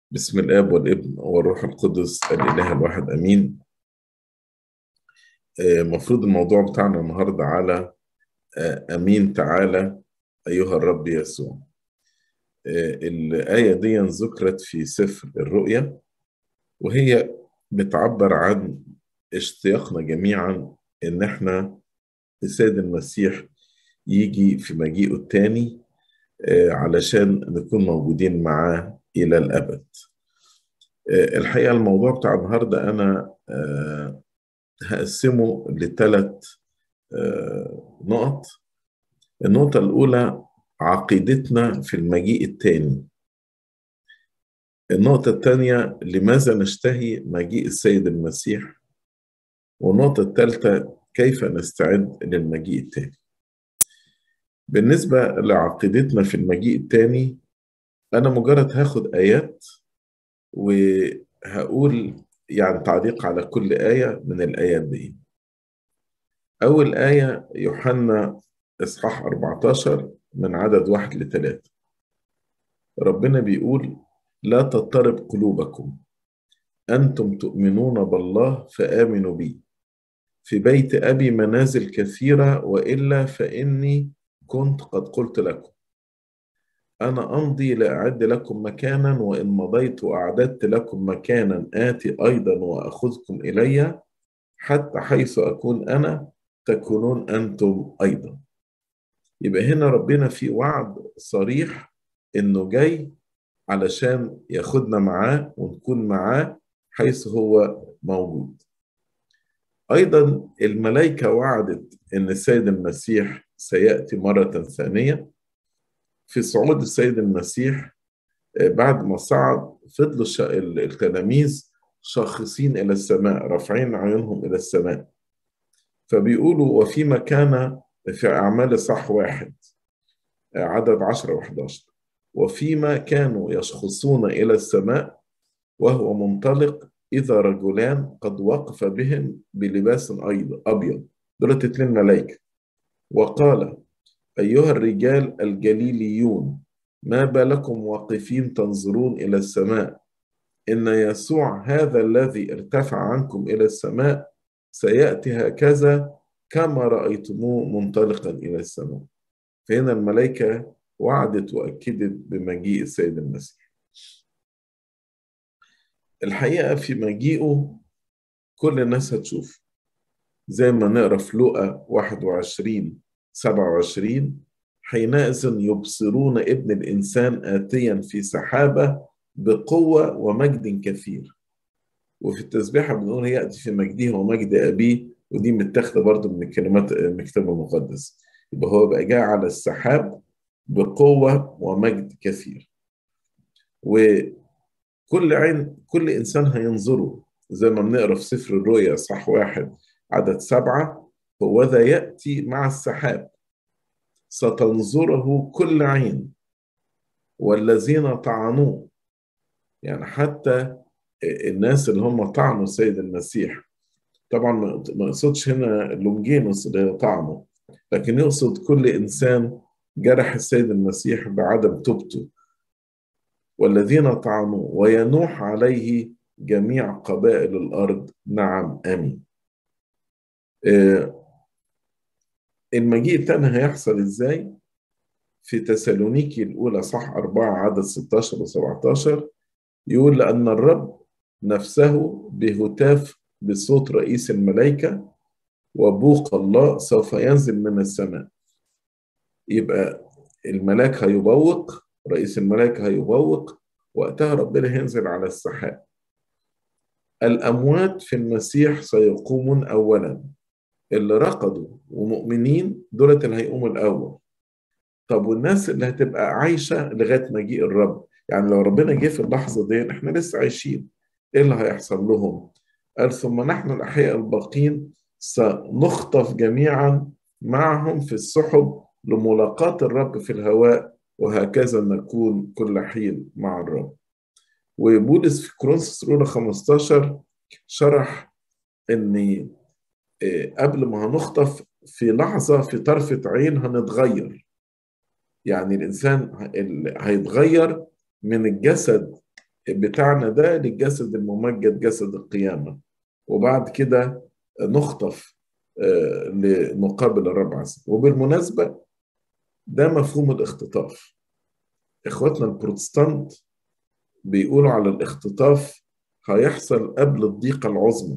بسم الاب والابن والروح القدس الاله الواحد امين المفروض الموضوع بتاعنا النهارده على آه، امين تعالى ايها الرب يسوع آه، الايه دي ذكرت في سفر الرؤيا وهي بتعبر عن اشتياقنا جميعا ان احنا السيد المسيح يجي في مجيئه الثاني علشان نكون موجودين معاه إلى الأبد الحقيقة الموضوع بتاع النهاردة أنا هقسمه لثلاث نقط النقطة الأولى عقيدتنا في المجيء الثاني النقطة الثانية لماذا نشتهي مجيء السيد المسيح والنقطة الثالثة كيف نستعد للمجيء الثاني بالنسبة لعقيدتنا في المجيء الثاني أنا مجرد هاخد آيات وهقول يعني تعليق على كل آية من الآيات دي أول آية يوحنا إصحاح 14 من عدد واحد لثلاثة ربنا بيقول لا تضطرب قلوبكم أنتم تؤمنون بالله فآمنوا بي في بيت أبي منازل كثيرة وإلا فإني كنت قد قلت لكم أنا أمضي لأعد لكم مكانا وإن مضيت وأعددت لكم مكانا آتي أيضا وأخذكم إلي حتى حيث أكون أنا تكونون أنتم أيضا يبقى هنا ربنا في وعد صريح إنه جاي علشان ياخدنا معاه ونكون معاه حيث هو موجود أيضا الملائكة وعدت إن السيد المسيح سيأتي مرة ثانية في صعود السيد المسيح بعد ما صعد فضلوا التلاميذ شاخصين إلى السماء رافعين عيونهم إلى السماء فبيقولوا وفيما كان في أعمال صح واحد عدد عشرة وحداشر وفيما كانوا يشخصون إلى السماء وهو منطلق إذا رجلان قد وقف بهم بلباس أبيض دولت اتنين ملايكة وقال أيها الرجال الجليليون ما بالكم واقفين تنظرون إلى السماء إن يسوع هذا الذي ارتفع عنكم إلى السماء سيأتي هكذا كما رأيتموه منطلقا إلى السماء فهنا الملائكة وعدت وأكدت بمجيء السيد المسيح الحقيقة في مجيئه كل الناس هتشوف زي ما نقرا في لوقا 21 27 حينئذ يبصرون ابن الإنسان آتيا في سحابة بقوة ومجد كثير وفي التسبيحة بنقول يأتي في مجده ومجد أبيه ودي متاخدة برضه من الكلمات من الكتاب المقدس يبقى هو بقى جاء على السحاب بقوة ومجد كثير وكل عين كل إنسان هينظره زي ما بنقرا في سفر الرؤيا صح واحد عدد سبعة هو ذا يأتي مع السحاب ستنظره كل عين والذين طعنوه يعني حتى الناس اللي هم طعنوا السيد المسيح طبعا ما يقصدش هنا لونجينوس اللي طعنه لكن يقصد كل إنسان جرح السيد المسيح بعدم توبته والذين طعنوه وينوح عليه جميع قبائل الأرض نعم آمين المجيء الثاني هيحصل ازاي؟ في تسالونيكي الأولى صح أربعة عدد 16 و 17 يقول لأن الرب نفسه بهتاف بصوت رئيس الملائكة وبوق الله سوف ينزل من السماء يبقى الملاك هيبوق رئيس الملائكة هيبوق وقتها ربنا هينزل على السحاب الأموات في المسيح سيقومون أولا اللي رقدوا ومؤمنين دولت اللي هيقوموا الأول طب والناس اللي هتبقى عايشة لغاية مجيء الرب يعني لو ربنا جه في اللحظة دي احنا لسه عايشين ايه اللي هيحصل لهم قال ثم نحن الأحياء الباقين سنخطف جميعا معهم في السحب لملاقاة الرب في الهواء وهكذا نكون كل حين مع الرب وبولس في كورنثوس الأولى 15 شرح إن قبل ما هنخطف في لحظة في طرفة عين هنتغير يعني الإنسان هيتغير من الجسد بتاعنا ده للجسد الممجد جسد القيامة وبعد كده نخطف لنقابل الرب عز وبالمناسبة ده مفهوم الاختطاف اخواتنا البروتستانت بيقولوا على الاختطاف هيحصل قبل الضيقة العظمى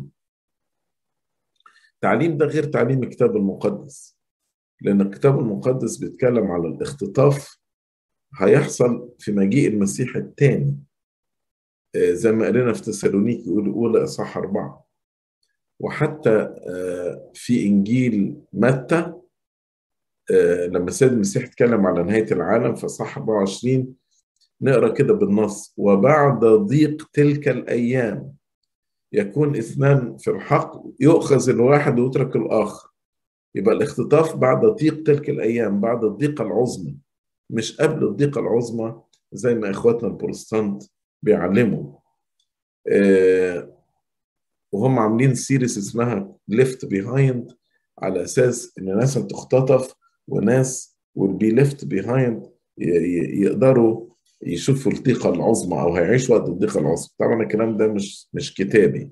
التعليم ده غير تعليم الكتاب المقدس لأن الكتاب المقدس بيتكلم على الاختطاف هيحصل في مجيء المسيح الثاني زي ما قالنا في تسالونيك يقول أولى إصحاح أربعة وحتى في إنجيل متى لما السيد المسيح اتكلم على نهاية العالم في إصحاح 24 نقرا كده بالنص وبعد ضيق تلك الأيام يكون اثنان في الحق يؤخذ الواحد ويترك الآخر يبقى الاختطاف بعد ضيق تلك الأيام بعد الضيقة العظمى مش قبل الضيقة العظمى زي ما إخواتنا البروتستانت بيعلموا آه وهم عاملين سيريس اسمها ليفت بيهايند على أساس إن ناس هتختطف وناس will be left behind يقدروا يشوفوا الضيقة العظمى أو هيعيشوا وقت الضيقة العظمى طبعا الكلام ده مش مش كتابي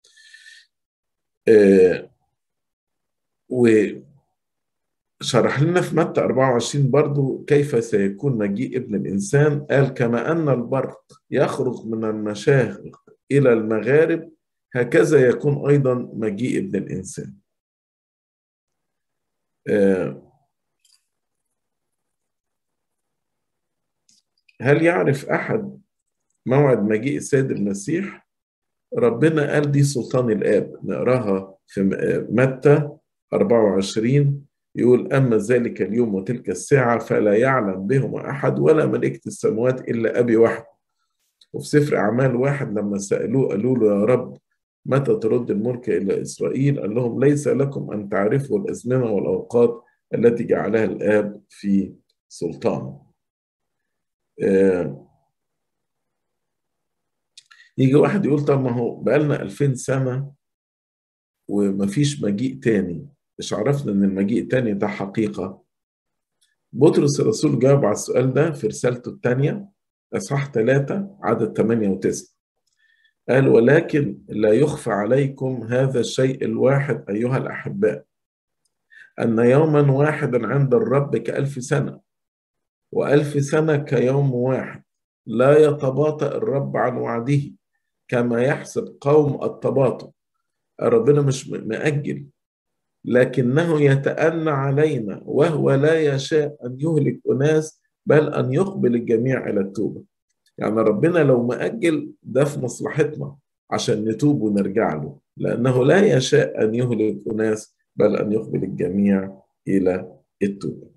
آه وشرح لنا في متى 24 برضو كيف سيكون مجيء ابن الإنسان قال كما أن البرق يخرج من المشارق إلى المغارب هكذا يكون أيضا مجيء ابن الإنسان آه هل يعرف أحد موعد مجيء السيد المسيح؟ ربنا قال دي سلطان الآب نقراها في متى 24 يقول أما ذلك اليوم وتلك الساعة فلا يعلم بهما أحد ولا ملائكة السماوات إلا أبي وحده وفي سفر أعمال واحد لما سألوه قالوا له يا رب متى ترد الملك إلى إسرائيل قال لهم ليس لكم أن تعرفوا الأزمنة والأوقات التي جعلها الآب في سلطانه آه يجي واحد يقول طب ما هو بقالنا 2000 سنة ومفيش مجيء تاني مش عرفنا ان المجيء التاني ده حقيقة بطرس الرسول جاوب على السؤال ده في رسالته الثانية اصحاح 3 عدد 8 و9 قال ولكن لا يخفى عليكم هذا الشيء الواحد أيها الأحباء أن يوما واحدا عند الرب كألف سنة وألف سنة كيوم واحد لا يتباطأ الرب عن وعده كما يحسب قوم التباطؤ ربنا مش مأجل لكنه يتأنى علينا وهو لا يشاء أن يهلك أناس بل أن يقبل الجميع إلى التوبة يعني ربنا لو مأجل ده في مصلحتنا عشان نتوب ونرجع له لأنه لا يشاء أن يهلك أناس بل أن يقبل الجميع إلى التوبة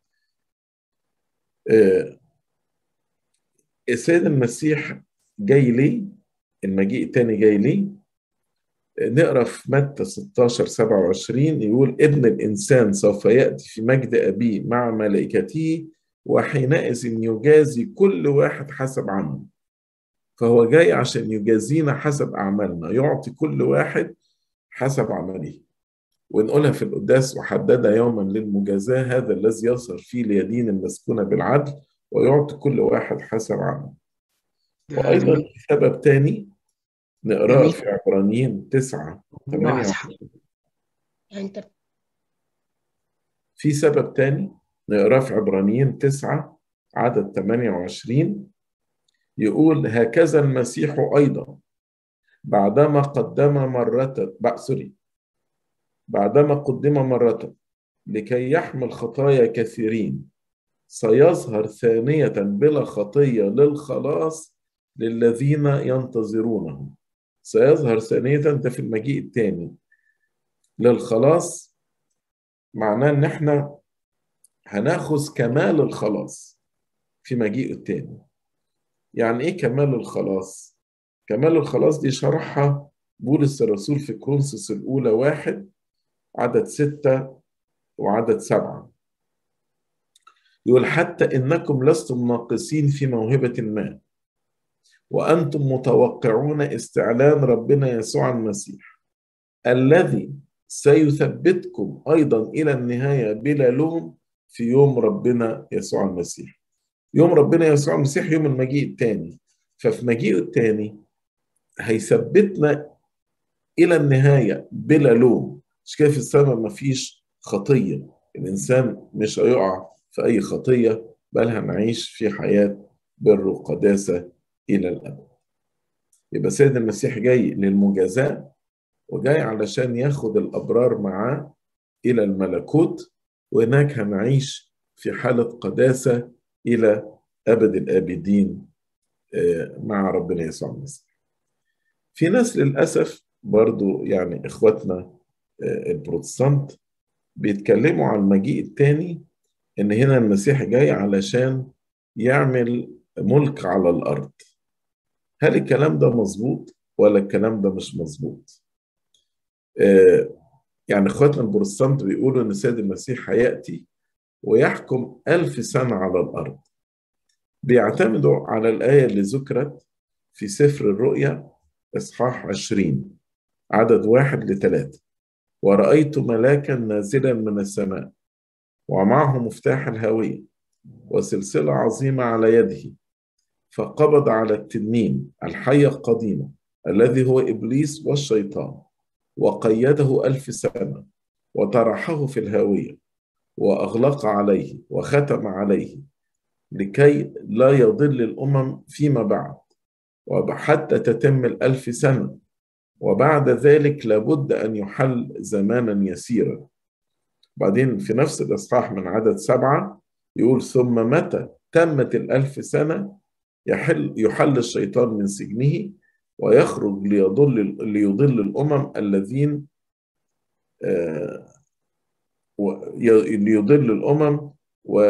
السيد المسيح جاي ليه المجيء التاني جاي ليه نقرا في متى 16 27 يقول ابن الانسان سوف ياتي في مجد ابيه مع ملائكته وحينئذ يجازي كل واحد حسب عمله فهو جاي عشان يجازينا حسب اعمالنا يعطي كل واحد حسب عمله ونقولها في القداس وحدد يوما للمجازاة هذا الذي يصل فيه ليدين المسكونة بالعدل ويعطي كل واحد حسب عمله وأيضا في سبب تاني نقراه في عبرانيين تسعة في سبب تاني نقراه في عبرانيين تسعة عدد 28 يقول هكذا المسيح أيضا بعدما قدم مرة سوري بعدما قدم مرة لكي يحمل خطايا كثيرين سيظهر ثانية بلا خطية للخلاص للذين ينتظرونه سيظهر ثانية ده في المجيء الثاني للخلاص معناه ان احنا هناخذ كمال الخلاص في مجيء الثاني يعني ايه كمال الخلاص كمال الخلاص دي شرحها بولس الرسول في كورنثوس الأولى واحد عدد ستة وعدد سبعة يقول حتى إنكم لستم ناقصين في موهبة ما وأنتم متوقعون استعلان ربنا يسوع المسيح الذي سيثبتكم أيضا إلى النهاية بلا لوم في يوم ربنا يسوع المسيح يوم ربنا يسوع المسيح يوم المجيء الثاني ففي مجيئه الثاني هيثبتنا الى النهايه بلا لوم مش كده في السماء مفيش خطيه الانسان مش هيقع في اي خطيه بل هنعيش في حياه بر وقداسه الى الابد يبقى سيد المسيح جاي للمجازاه وجاي علشان ياخد الابرار معاه الى الملكوت وهناك هنعيش في حاله قداسه الى ابد الابدين مع ربنا يسوع المسيح. في ناس للاسف برضو يعني اخواتنا البروتستانت بيتكلموا عن المجيء الثاني ان هنا المسيح جاي علشان يعمل ملك على الارض. هل الكلام ده مظبوط ولا الكلام ده مش مظبوط؟ يعني اخواتنا البروتستانت بيقولوا ان السيد المسيح هياتي ويحكم ألف سنة على الأرض بيعتمدوا على الآية اللي ذكرت في سفر الرؤيا إصحاح عشرين عدد واحد لثلاثة ورأيت ملاكا نازلا من السماء ومعه مفتاح الهوية وسلسلة عظيمة على يده فقبض على التنين الحية القديمة الذي هو إبليس والشيطان وقيده ألف سنة وطرحه في الهاوية وأغلق عليه وختم عليه لكي لا يضل الأمم فيما بعد وحتى تتم الألف سنة وبعد ذلك لابد أن يحل زمانا يسيرا بعدين في نفس الإصحاح من عدد سبعة يقول ثم متى تمت الألف سنة يحل, يحل الشيطان من سجنه ويخرج ليضل ليضل الأمم الذين آه ليضل الأمم و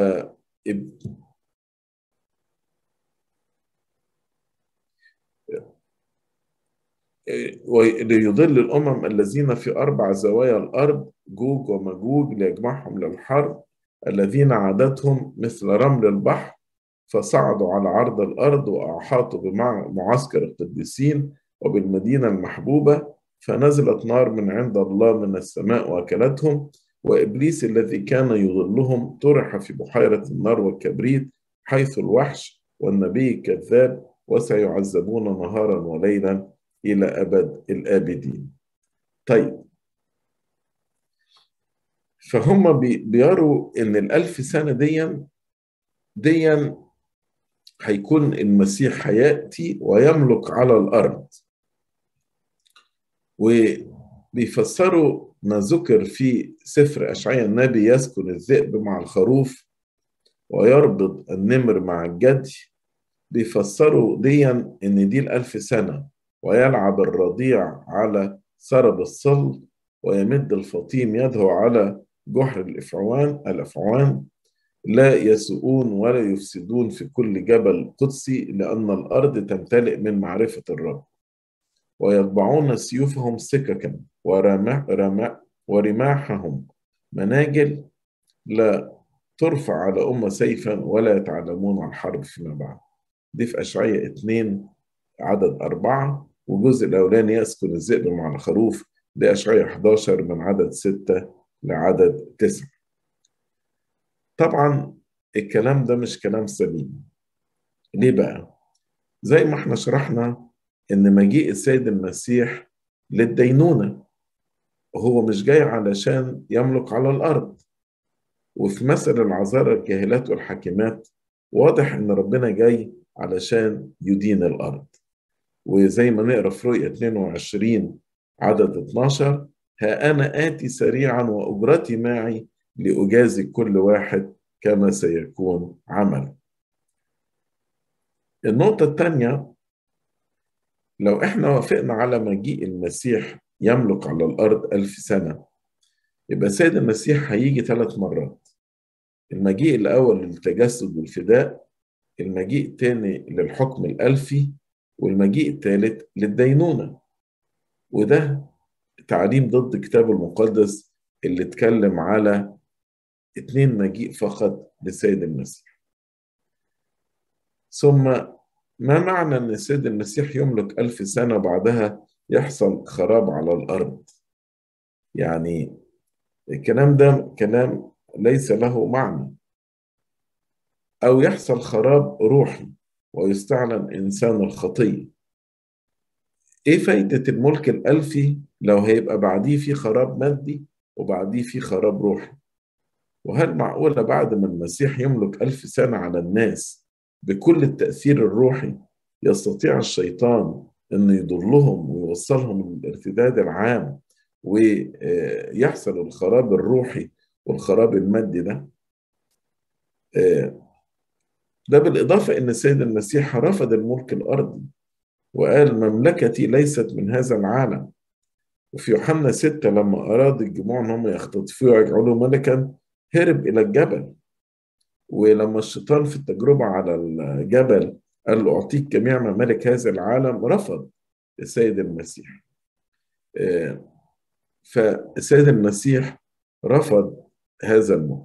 ليضل الأمم الذين في أربع زوايا الأرض جوج ومجوج ليجمعهم للحرب الذين عادتهم مثل رمل البحر فصعدوا على عرض الأرض وأحاطوا بمعسكر القديسين وبالمدينة المحبوبة فنزلت نار من عند الله من السماء وأكلتهم وإبليس الذي كان يضلهم طرح في بحيرة النار والكبريت حيث الوحش والنبي الكذاب وسيعذبون نهارا وليلا إلى أبد الآبدين طيب فهم بيروا إن الألف سنة ديا ديا هيكون المسيح هيأتي ويملك على الأرض وبيفسروا ما ذكر في سفر أشعياء النبي يسكن الذئب مع الخروف ويربط النمر مع الجدي بيفسروا ديا إن دي الألف سنة ويلعب الرضيع على سرب الصل ويمد الفطيم يده على جحر الإفعوان الأفعوان لا يسوءون ولا يفسدون في كل جبل قدسي لأن الأرض تمتلئ من معرفة الرب ويطبعون سيوفهم سككا ورمح رمح ورماحهم مناجل لا ترفع على أمة سيفا ولا يتعلمون الحرب فيما بعد دي في أشعية اتنين عدد أربعة والجزء الأولاني يسكن الذئب مع الخروف دي أشعية 11 من عدد ستة لعدد تسعة طبعا الكلام ده مش كلام سليم ليه بقى؟ زي ما احنا شرحنا ان مجيء السيد المسيح للدينونة هو مش جاي علشان يملك على الأرض وفي مثل العذارى الجاهلات والحاكمات واضح ان ربنا جاي علشان يدين الأرض وزي ما نقرا في رؤية 22 عدد 12 ها أنا آتي سريعا وأجرتي معي لأجازي كل واحد كما سيكون عمل النقطة الثانية لو احنا وافقنا على مجيء المسيح يملك على الأرض ألف سنة يبقى سيد المسيح هيجي ثلاث مرات المجيء الأول للتجسد والفداء المجيء الثاني للحكم الألفي والمجيء الثالث للدينونة وده تعليم ضد الكتاب المقدس اللي اتكلم على اتنين مجيء فقط للسيد المسيح ثم ما معنى أن السيد المسيح يملك ألف سنة بعدها يحصل خراب على الأرض يعني الكلام ده كلام ليس له معنى أو يحصل خراب روحي ويستعلن إنسان الخطية إيه فايدة الملك الألفي لو هيبقى بعديه في خراب مادي وبعديه في خراب روحي وهل معقولة بعد ما المسيح يملك ألف سنة على الناس بكل التأثير الروحي يستطيع الشيطان أنه يضلهم ويوصلهم للارتداد العام ويحصل الخراب الروحي والخراب المادي ده ده بالإضافة أن السيد المسيح رفض الملك الأرضي وقال مملكتي ليست من هذا العالم وفي يوحنا ستة لما أراد الجموع أن هم يختطفوه ويجعلوا ملكا هرب إلى الجبل ولما الشيطان في التجربة على الجبل قال له أعطيك جميع ممالك هذا العالم رفض السيد المسيح فالسيد المسيح رفض هذا الملك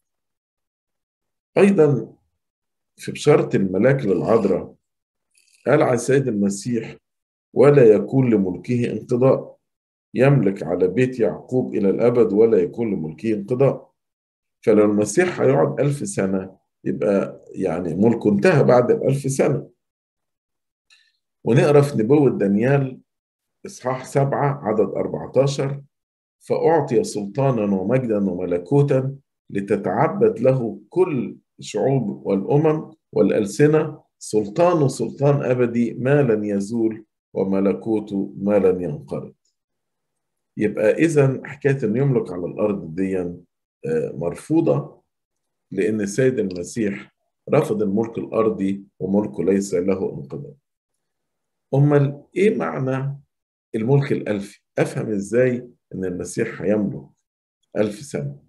أيضا في بشارة الملاك للعذراء قال عن السيد المسيح ولا يكون لملكه انقضاء يملك على بيت يعقوب إلى الأبد ولا يكون لملكه انقضاء فلو المسيح هيقعد ألف سنة يبقى يعني ملكه انتهى بعد الألف سنة ونقرا في نبوة دانيال إصحاح سبعة عدد 14 فأعطي سلطانا ومجدا وملكوتا لتتعبد له كل الشعوب والأمم والألسنة سلطانه سلطان أبدي ما لن يزول وملكوته ما لن ينقرض يبقى إذا حكاية أن يملك على الأرض دي مرفوضة لأن السيد المسيح رفض الملك الأرضي وملكه ليس له انقضاء أمال إيه معنى الملك الألفي؟ أفهم إزاي إن المسيح هيملك ألف سنة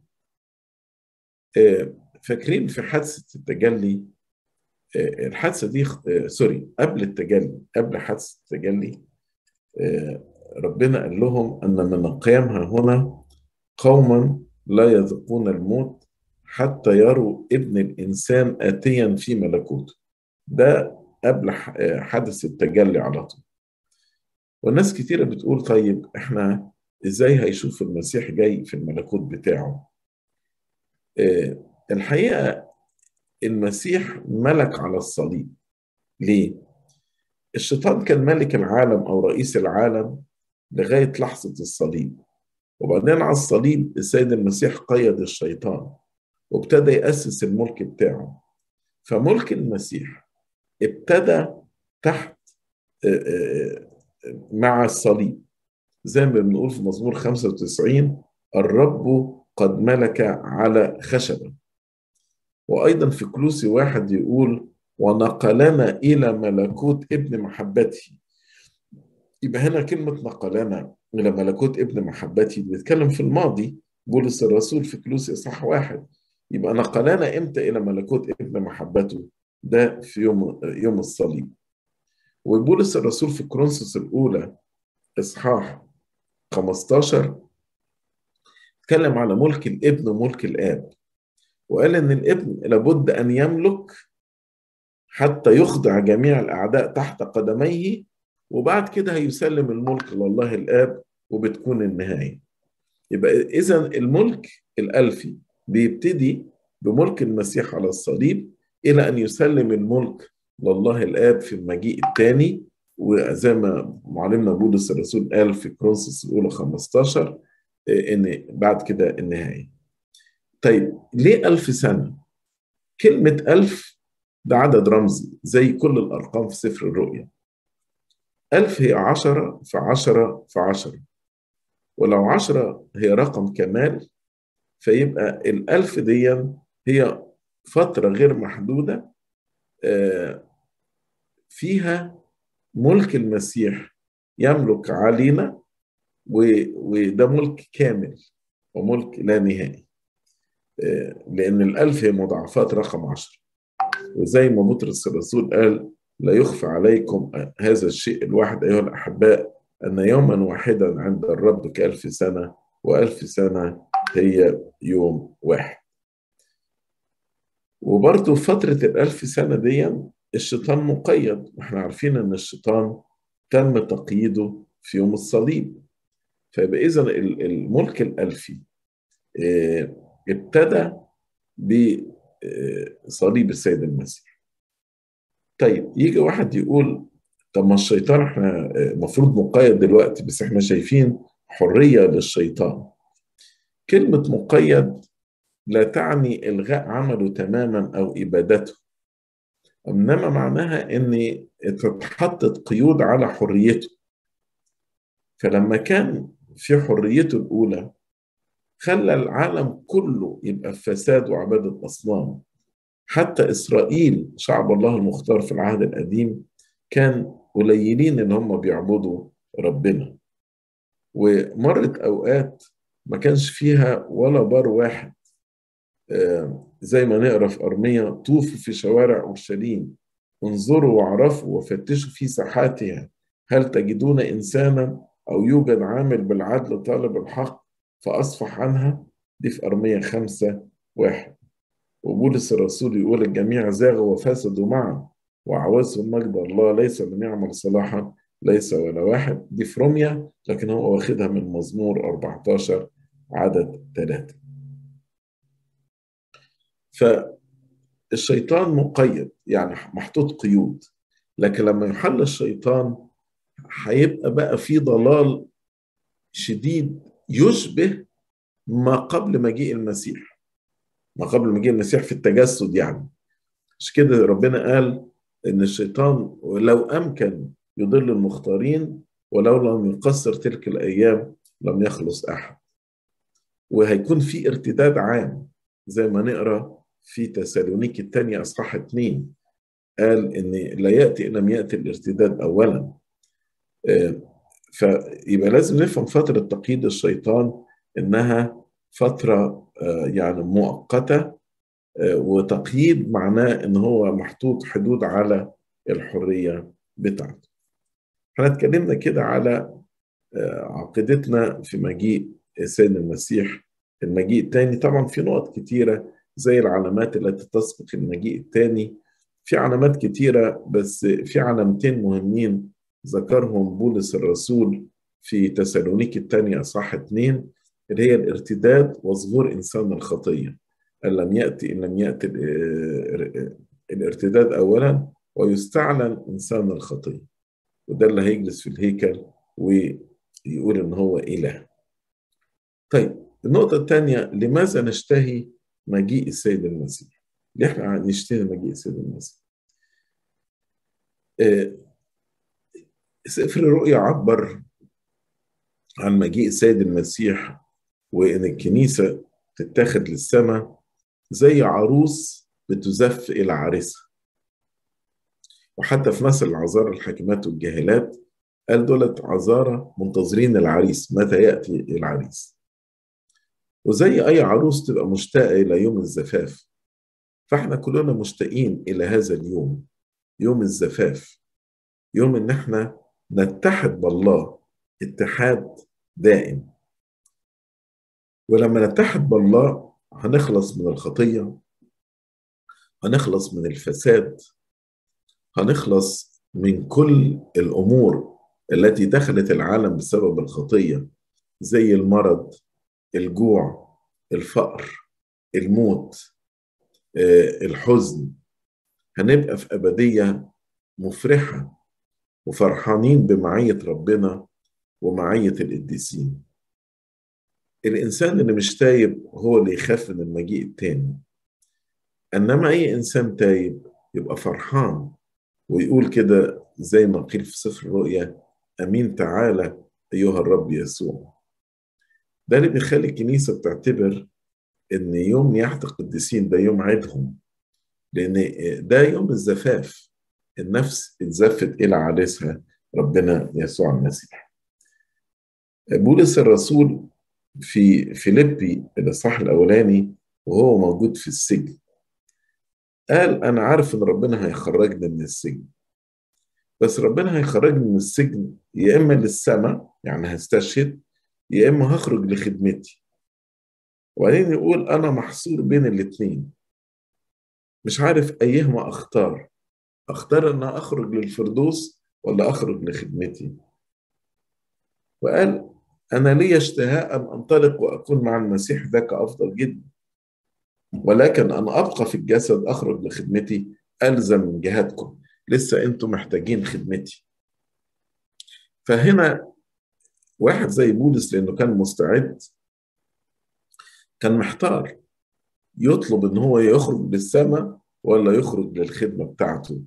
فاكرين في حادثة التجلي الحادثة دي سوري قبل التجلي قبل حادثة التجلي ربنا قال لهم أن من القيام ها هنا قوما لا يذوقون الموت حتى يروا ابن الإنسان آتيا في ملكوته ده قبل حدث التجلي على طول والناس كتيرة بتقول طيب احنا ازاي هيشوف المسيح جاي في الملكوت بتاعه الحقيقة المسيح ملك على الصليب ليه؟ الشيطان كان ملك العالم أو رئيس العالم لغاية لحظة الصليب وبعدين على الصليب السيد المسيح قيد الشيطان وابتدى يأسس الملك بتاعه فملك المسيح ابتدى تحت مع الصليب زي ما بنقول في مزمور 95 الرب قد ملك على خشبة وأيضا في كلوسي واحد يقول ونقلنا إلى ملكوت ابن محبته يبقى هنا كلمة نقلنا إلى ملكوت ابن محبته بيتكلم في الماضي بولس الرسول في كلوسي إصحاح واحد يبقى نقلنا إمتى إلى ملكوت ابن محبته ده في يوم يوم الصليب وبولس الرسول في كورنثوس الأولى إصحاح 15 اتكلم على ملك الابن وملك الآب وقال إن الابن لابد أن يملك حتى يخضع جميع الأعداء تحت قدميه وبعد كده هيسلم الملك لله الآب وبتكون النهاية يبقى إذا الملك الألفي بيبتدي بملك المسيح على الصليب إلى أن يسلم الملك لله الآب في المجيء الثاني وزي ما معلمنا بولس الرسول قال في كرونسوس الأولى 15 إن بعد كده النهاية طيب ليه ألف سنة؟ كلمة ألف ده عدد رمزي زي كل الأرقام في سفر الرؤيا ألف هي عشرة في عشرة في عشرة ولو عشرة هي رقم كمال فيبقى الألف دي هي فترة غير محدودة فيها ملك المسيح يملك علينا وده ملك كامل وملك لا نهائي لأن الألف هي مضاعفات رقم عشر وزي ما بطرس الرسول قال لا يخفى عليكم هذا الشيء الواحد أيها الأحباء أن يوما واحدا عند الرب كألف سنة وألف سنة هي يوم واحد وبرضه فترة الألف سنة دي الشيطان مقيد واحنا عارفين أن الشيطان تم تقييده في يوم الصليب فيبقى إذا الملك الألفي ابتدى بصليب السيد المسيح طيب يجي واحد يقول طب ما الشيطان احنا المفروض مقيد دلوقتي بس احنا شايفين حرية للشيطان كلمة مقيد لا تعني إلغاء عمله تماما أو إبادته إنما معناها إن اتحطت قيود على حريته فلما كان في حريته الأولى خلى العالم كله يبقى في فساد وعبادة أصنام حتى إسرائيل شعب الله المختار في العهد القديم كان قليلين إن هم بيعبدوا ربنا ومرت أوقات ما كانش فيها ولا بار واحد زي ما نقرا في أرمية طوفوا في شوارع أورشليم انظروا واعرفوا وفتشوا في ساحاتها هل تجدون إنسانا أو يوجد عامل بالعدل طالب الحق فأصفح عنها دي في أرمية خمسة واحد وبولس الرسول يقول الجميع زاغوا وفسدوا معا وعوزوا مجد الله ليس من يعمل صلاحا ليس ولا واحد دي في روميا لكن هو واخدها من مزمور 14 عدد ثلاثة فالشيطان مقيد يعني محطوط قيود لكن لما يحل الشيطان هيبقى بقى في ضلال شديد يشبه ما قبل مجيء المسيح ما قبل مجيء المسيح في التجسد يعني مش كده ربنا قال ان الشيطان لو امكن يضل المختارين ولو لم يقصر تلك الايام لم يخلص احد وهيكون في ارتداد عام زي ما نقرا في تسالونيك الثانية اصحاح اثنين قال ان لا ياتي ان لم ياتي الارتداد اولا فيبقى لازم نفهم فتره تقييد الشيطان انها فتره يعني مؤقته وتقييد معناه ان هو محطوط حدود على الحريه بتاعته. احنا اتكلمنا كده على عقيدتنا في مجيء السيد المسيح المجيء الثاني طبعا في نقط كتيره زي العلامات التي تسبق المجيء الثاني في علامات كتيره بس في علامتين مهمين ذكرهم بولس الرسول في تسالونيك الثانية أصحاح اثنين اللي هي الارتداد وظهور إنسان الخطية أن لم يأتي إن لم يأتي الارتداد أولا ويستعلن إنسان الخطية وده اللي هيجلس في الهيكل ويقول إن هو إله طيب النقطة الثانية لماذا نشتهي مجيء السيد المسيح؟ ليه احنا نشتهي مجيء السيد المسيح؟ سفر الرؤيا عبر عن مجيء السيد المسيح وإن الكنيسة تتاخد للسماء زي عروس بتزف إلى عريسها وحتى في مثل العذارى الحاكمات والجاهلات قال دولت عذارى منتظرين العريس متى يأتي العريس وزي أي عروس تبقى مشتاقة إلى يوم الزفاف فإحنا كلنا مشتاقين إلى هذا اليوم يوم الزفاف يوم إن إحنا نتحد بالله اتحاد دائم ولما نتحد بالله هنخلص من الخطية هنخلص من الفساد هنخلص من كل الأمور التي دخلت العالم بسبب الخطية زي المرض الجوع الفقر الموت الحزن هنبقى في أبدية مفرحة وفرحانين بمعية ربنا ومعية القديسين الإنسان اللي مش تايب هو اللي يخاف من المجيء التاني إنما أي إنسان تايب يبقى فرحان ويقول كده زي ما قيل في سفر الرؤيا أمين تعالى أيها الرب يسوع ده اللي بيخلي الكنيسة بتعتبر إن يوم نياحة القديسين ده يوم عيدهم لأن ده يوم الزفاف النفس اتزفت إلى عريسها ربنا يسوع المسيح بولس الرسول في فيليبي الإصحاح الأولاني وهو موجود في السجن قال أنا عارف إن ربنا هيخرجني من السجن بس ربنا هيخرجني من السجن يا إما للسماء يعني هستشهد يا إما هخرج لخدمتي وبعدين يقول أنا محصور بين الاتنين مش عارف أيهما أختار أختار أن أخرج للفردوس ولا أخرج لخدمتي وقال أنا لي اشتهاء أن أنطلق وأكون مع المسيح ذاك أفضل جدا ولكن أن أبقى في الجسد أخرج لخدمتي ألزم من جهادكم لسه انتم محتاجين خدمتي فهنا واحد زي بولس لانه كان مستعد كان محتار يطلب ان هو يخرج للسماء ولا يخرج للخدمه بتاعته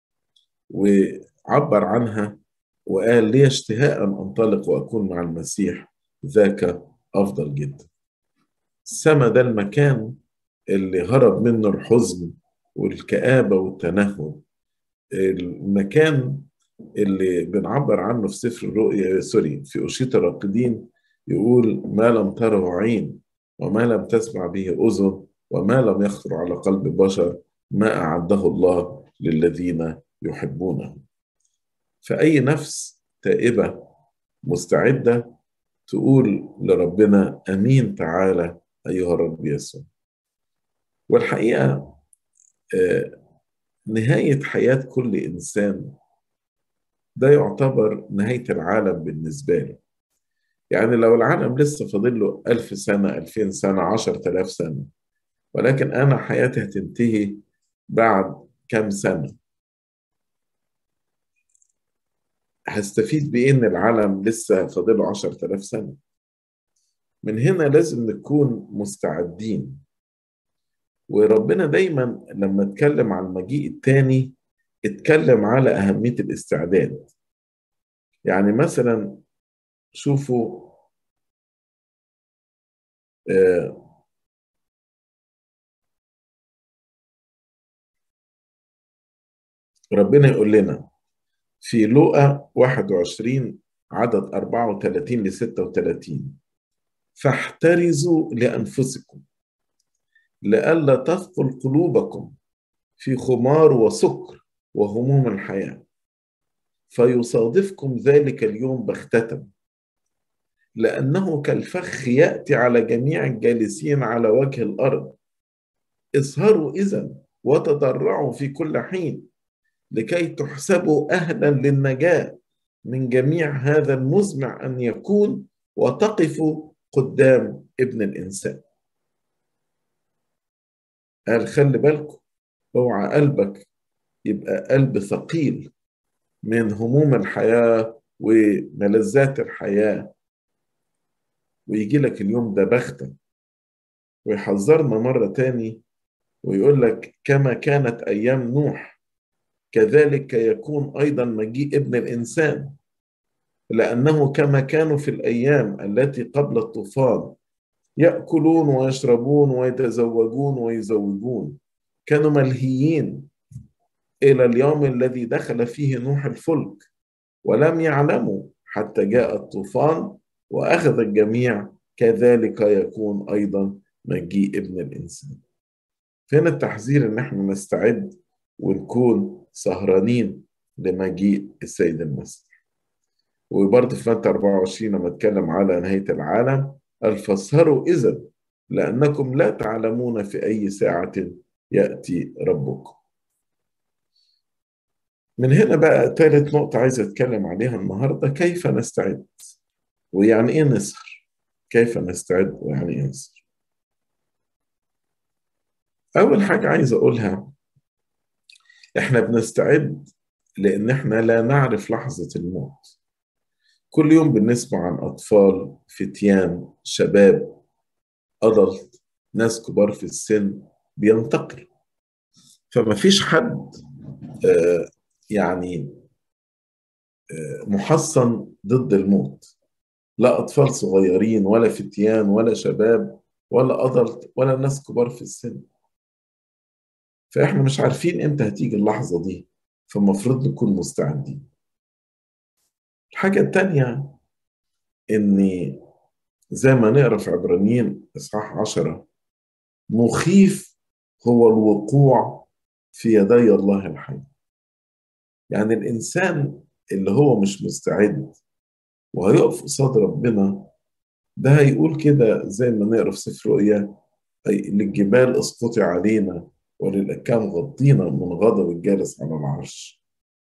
وعبر عنها وقال لي اشتهاء ان انطلق واكون مع المسيح ذاك افضل جدا السماء ده المكان اللي هرب منه الحزن والكآبة والتنهد المكان اللي بنعبر عنه في سفر الرؤيا سوري في أشيط الراقدين يقول ما لم تره عين وما لم تسمع به أذن وما لم يخطر على قلب بشر ما أعده الله للذين يحبونه فأي نفس تائبة مستعدة تقول لربنا أمين تعالى أيها الرب يسوع والحقيقة نهاية حياة كل إنسان ده يعتبر نهاية العالم بالنسبة له يعني لو العالم لسه فاضل له ألف سنة ألفين سنة عشر تلاف سنة ولكن أنا حياتي هتنتهي بعد كم سنة هستفيد بإيه إن العالم لسه فاضله عشر تلاف سنة من هنا لازم نكون مستعدين وربنا دايما لما اتكلم عن المجيء التاني اتكلم على أهمية الاستعداد يعني مثلا شوفوا آه ربنا يقول لنا في لوقا 21 عدد 34 ل 36 فاحترزوا لأنفسكم لئلا تثقل قلوبكم في خمار وسكر وهموم الحياة فيصادفكم ذلك اليوم بغتة لأنه كالفخ يأتي على جميع الجالسين على وجه الأرض اسهروا إذا وتضرعوا في كل حين لكي تحسبوا أهلا للنجاة من جميع هذا المزمع أن يكون وتقفوا قدام ابن الإنسان قال خلي بالكم اوعى قلبك يبقى قلب ثقيل من هموم الحياة وملذات الحياة ويجي لك اليوم ده بختة ويحذرنا مرة تاني ويقول لك كما كانت أيام نوح كذلك يكون أيضا مجيء ابن الإنسان لأنه كما كانوا في الأيام التي قبل الطوفان يأكلون ويشربون ويتزوجون ويزوجون كانوا ملهيين إلى اليوم الذي دخل فيه نوح الفلك ولم يعلموا حتى جاء الطوفان وأخذ الجميع كذلك يكون أيضا مجيء ابن الإنسان فين التحذير إن احنا نستعد ونكون سهرانين لمجيء السيد المسيح وبرضه في متى 24 لما اتكلم على نهاية العالم قال فاسهروا إذا لأنكم لا تعلمون في أي ساعة يأتي ربكم من هنا بقى ثالث نقطة عايز أتكلم عليها النهاردة كيف نستعد ويعني إيه نسهر كيف نستعد ويعني إيه نسهر أول حاجة عايز أقولها إحنا بنستعد لأن إحنا لا نعرف لحظة الموت كل يوم بنسمع عن أطفال فتيان شباب أدلت ناس كبار في السن بينتقل فما فيش حد آه يعني آه محصن ضد الموت لا أطفال صغيرين ولا فتيان ولا شباب ولا أدلت ولا ناس كبار في السن فإحنا مش عارفين إمتى هتيجي اللحظة دي فالمفروض نكون مستعدين الحاجة التانية إن زي ما نقرا في عبرانيين إصحاح عشرة مخيف هو الوقوع في يدي الله الحي يعني الإنسان اللي هو مش مستعد وهيقف قصاد ربنا ده هيقول كده زي ما نقرا في سفر رؤيا للجبال اسقطي علينا وللأكام غطينا من غضب الجالس على العرش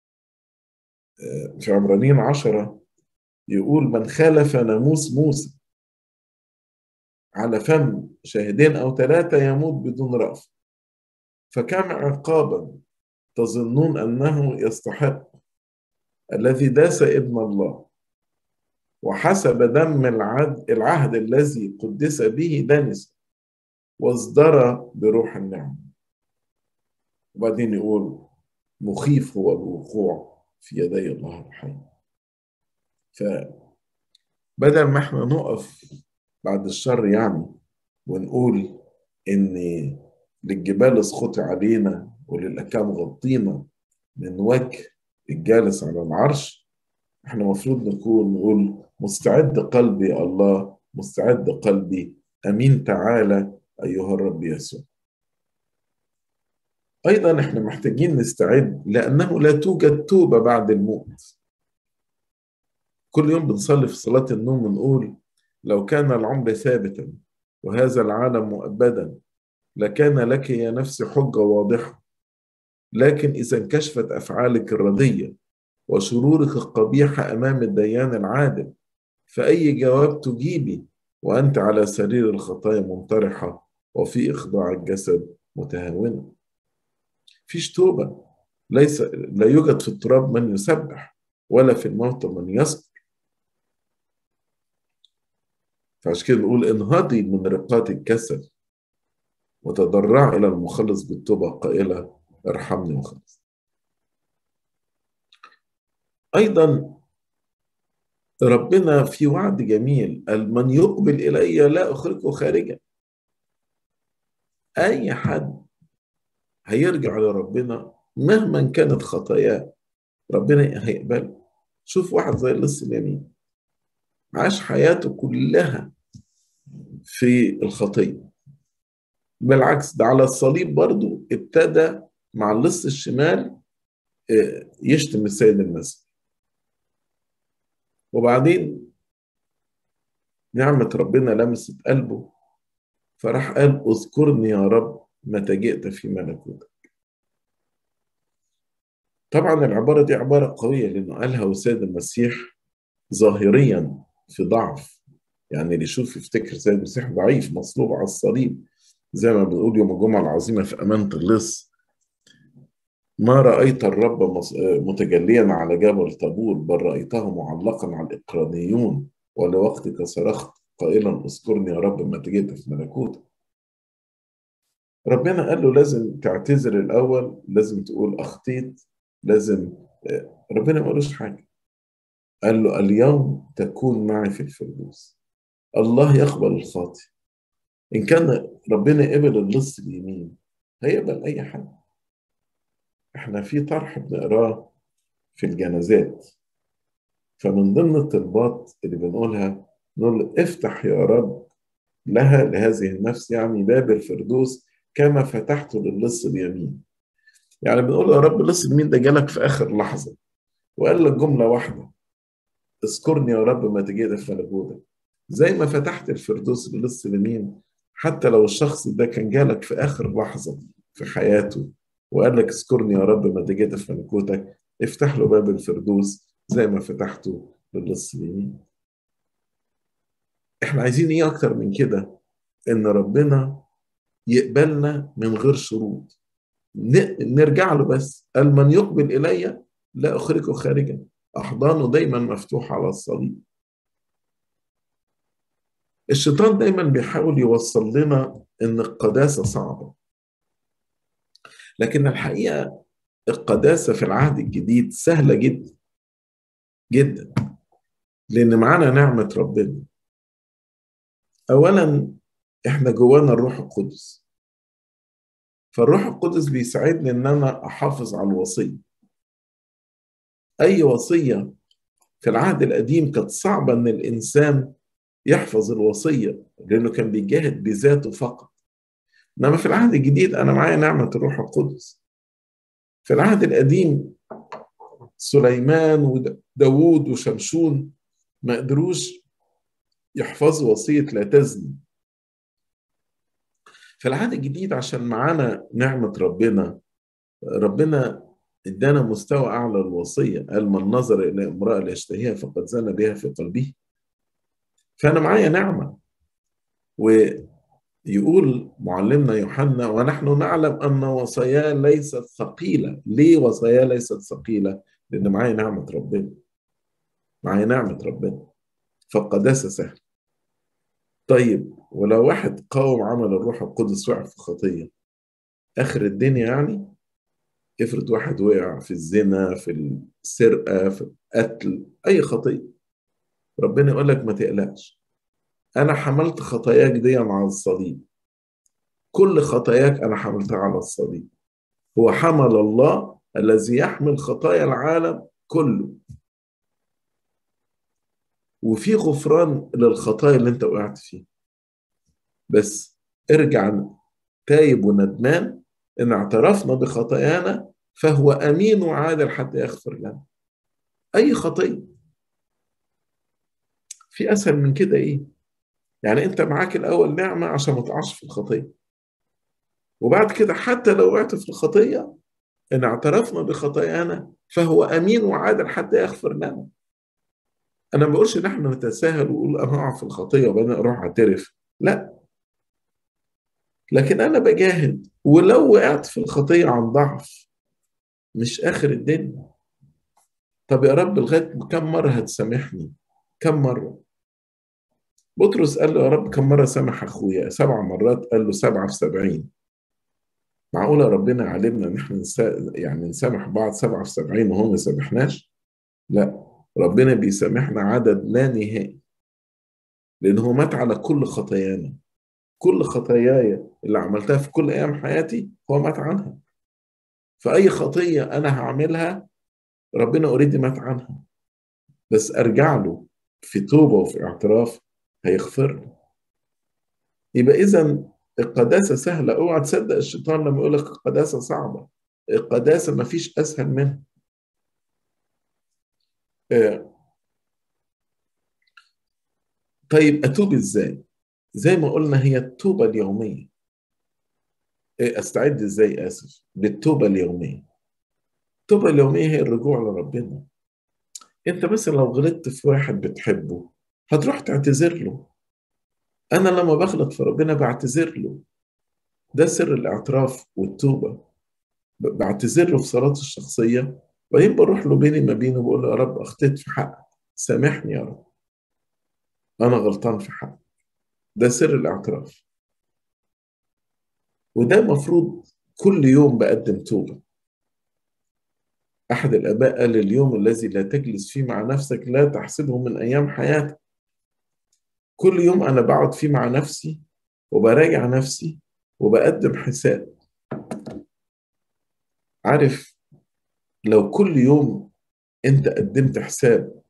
في عبرانيين عشرة يقول من خالف ناموس موسى على فم شاهدين أو ثلاثة يموت بدون رأف فكم عقابا تظنون أنه يستحق الذي داس ابن الله وحسب دم العهد, العهد الذي قدس به دنس واصدر بروح النعمة وبعدين يقول مخيف هو الوقوع في يدي الله الحي فبدل ما احنا نقف بعد الشر يعني ونقول ان للجبال اسقطي علينا وللاكام غطينا من وجه الجالس على العرش احنا المفروض نكون نقول مستعد قلبي الله مستعد قلبي امين تعالى ايها الرب يسوع ايضا احنا محتاجين نستعد لانه لا توجد توبه بعد الموت كل يوم بنصلي في صلاه النوم ونقول لو كان العمر ثابتا وهذا العالم مؤبدا لكان لك يا نفسي حجه واضحه لكن اذا انكشفت افعالك الرديه وشرورك القبيحه امام الديان العادل فاي جواب تجيبي وانت على سرير الخطايا منطرحه وفي اخضاع الجسد متهاونه فيش توبة ليس لا يوجد في التراب من يسبح ولا في الموت من يذكر فعشان كده نقول انهضي من رقات الكسل وتضرع إلى المخلص بالتوبة قائلة ارحمني وخلص أيضا ربنا في وعد جميل قال من يقبل إلي لا أخرجه خارجا أي حد هيرجع لربنا مهما كانت خطاياه ربنا هيقبله شوف واحد زي اللص اليمين عاش حياته كلها في الخطية بالعكس ده على الصليب برضو ابتدى مع اللص الشمال يشتم السيد المسيح وبعدين نعمة ربنا لمست قلبه فراح قال اذكرني يا رب متى جئت في ملكوتك طبعا العبارة دي عبارة قوية لأنه قالها وسيد المسيح ظاهريا في ضعف يعني اللي يشوف يفتكر سيد المسيح ضعيف مصلوب على الصليب زي ما بنقول يوم الجمعة العظيمة في أمانة اللص ما رأيت الرب متجليا على جبل طابور بل رأيته معلقا على الإقرانيون ولوقتك صرخت قائلا اذكرني يا رب ما جئت في ملكوتك ربنا قال له لازم تعتذر الأول لازم تقول أخطيت لازم ربنا ما قالوش حاجة قال له اليوم تكون معي في الفردوس الله يقبل الخاطئ إن كان ربنا قبل اللص اليمين هيقبل أي حد احنا في طرح بنقراه في الجنازات فمن ضمن الطلبات اللي بنقولها نقول افتح يا رب لها لهذه النفس يعني باب الفردوس كما فتحته للص اليمين يعني بنقول يا رب اللص اليمين ده جالك في اخر لحظه وقال لك جمله واحده اذكرني يا رب ما تجيت في ملكوتك زي ما فتحت الفردوس للص اليمين حتى لو الشخص ده كان جالك في اخر لحظه في حياته وقال لك اذكرني يا رب ما تجيت في ملكوتك افتح له باب الفردوس زي ما فتحته للص اليمين احنا عايزين ايه اكتر من كده ان ربنا يقبلنا من غير شروط نرجع له بس قال من يقبل الي لا اخرجه خارجا احضانه دايما مفتوحه على الصليب الشيطان دايما بيحاول يوصل لنا ان القداسه صعبه لكن الحقيقه القداسه في العهد الجديد سهله جدا جدا لان معانا نعمه ربنا اولا احنا جوانا الروح القدس فالروح القدس بيساعدني ان انا احافظ على الوصيه اي وصيه في العهد القديم كانت صعبه ان الانسان يحفظ الوصيه لانه كان بيجاهد بذاته فقط انما في العهد الجديد انا معايا نعمه الروح القدس في العهد القديم سليمان وداوود وشمشون ما قدروش يحفظوا وصية لا تزني في العهد الجديد عشان معانا نعمة ربنا ربنا ادانا مستوى أعلى الوصية قال من نظر إلى امرأة ليشتهيها فقد زنى بها في قلبه فأنا معايا نعمة و يقول معلمنا يوحنا ونحن نعلم أن وصاياه ليست ثقيلة ليه وصاياه ليست ثقيلة لأن معايا نعمة ربنا معايا نعمة ربنا فالقداسة سهل طيب ولو واحد قاوم عمل الروح القدس وقع في خطية آخر الدنيا يعني افرض واحد وقع في الزنا في السرقة في القتل أي خطية ربنا يقول لك ما تقلقش أنا حملت خطاياك دي على الصليب كل خطاياك أنا حملتها على الصليب هو حمل الله الذي يحمل خطايا العالم كله وفي غفران للخطايا اللي انت وقعت فيها بس ارجع تايب وندمان ان اعترفنا بخطايانا فهو امين وعادل حتى يغفر لنا اي خطيه في اسهل من كده ايه يعني انت معاك الاول نعمه عشان ما تقعش في الخطيه وبعد كده حتى لو وقعت في الخطيه ان اعترفنا بخطايانا فهو امين وعادل حتى يغفر لنا انا ما بقولش ان احنا نتساهل ونقول انا هقع في الخطيه وبعدين اروح اعترف لا لكن انا بجاهد ولو وقعت في الخطيه عن ضعف مش اخر الدنيا طب يا رب لغايه كم مره هتسامحني كم مره بطرس قال له يا رب كم مره سامح اخويا سبع مرات قال له سبعه في سبعين معقوله ربنا علمنا ان احنا نسا... يعني نسامح بعض سبعه في سبعين وهو ما سامحناش لا ربنا بيسامحنا عدد لا نهائي لان هو مات على كل خطايانا كل خطاياي اللي عملتها في كل ايام حياتي هو مات عنها فاي خطيه انا هعملها ربنا اوريدي مات عنها بس ارجع له في توبه وفي اعتراف هيغفر لي يبقى اذا القداسه سهله اوعى تصدق الشيطان لما يقول لك القداسه صعبه القداسه ما فيش اسهل منها طيب اتوب ازاي زي ما قلنا هي التوبه اليوميه استعد ازاي اسف للتوبه اليوميه التوبه اليوميه هي الرجوع لربنا انت مثلا لو غلطت في واحد بتحبه هتروح تعتذر له انا لما بغلط في ربنا بعتذر له ده سر الاعتراف والتوبه بعتذر له في صلاتي الشخصيه وبعدين بروح له بيني ما بينه بقول له يا رب اخطيت في حقك سامحني يا رب انا غلطان في حقك ده سر الاعتراف وده مفروض كل يوم بقدم توبة أحد الآباء قال اليوم الذي لا تجلس فيه مع نفسك لا تحسبه من أيام حياتك كل يوم أنا بقعد فيه مع نفسي وبراجع نفسي وبقدم حساب عارف لو كل يوم أنت قدمت حساب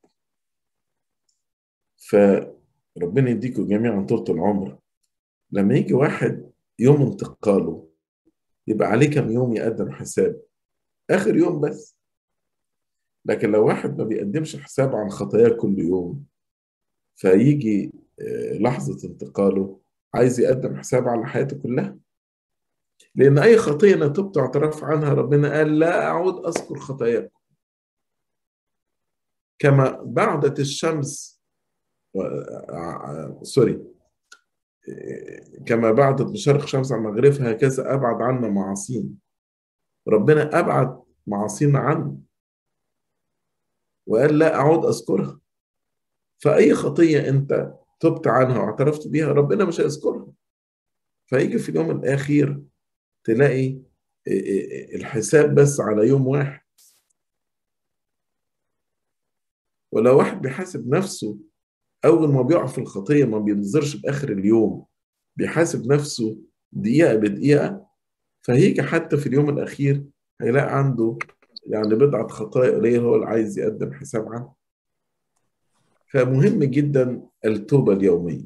فربنا يديكم جميعا طولة العمر لما يجي واحد يوم انتقاله يبقى عليه كم يوم يقدم حساب آخر يوم بس لكن لو واحد ما بيقدمش حساب عن خطاياه كل يوم فيجي لحظة انتقاله عايز يقدم حساب على حياته كلها لأن أي خطية أنا تبت اعتراف عنها ربنا قال لا أعود أذكر خطاياكم كما بعدت الشمس و... سوري كما بعدت بشرق شمس عن مغربها هكذا أبعد عنا معاصينا ربنا أبعد معاصينا عنه وقال لا أعود أذكرها فأي خطية أنت تبت عنها واعترفت بيها ربنا مش هيذكرها فيجي في اليوم الأخير تلاقي الحساب بس على يوم واحد ولو واحد بيحاسب نفسه أول ما بيقع في الخطية ما بينظرش بآخر اليوم بيحاسب نفسه دقيقة بدقيقة فهيجي حتى في اليوم الأخير هيلاقي عنده يعني بضعة خطايا قليلة هو اللي عايز يقدم حساب عنها فمهم جدا التوبة اليومية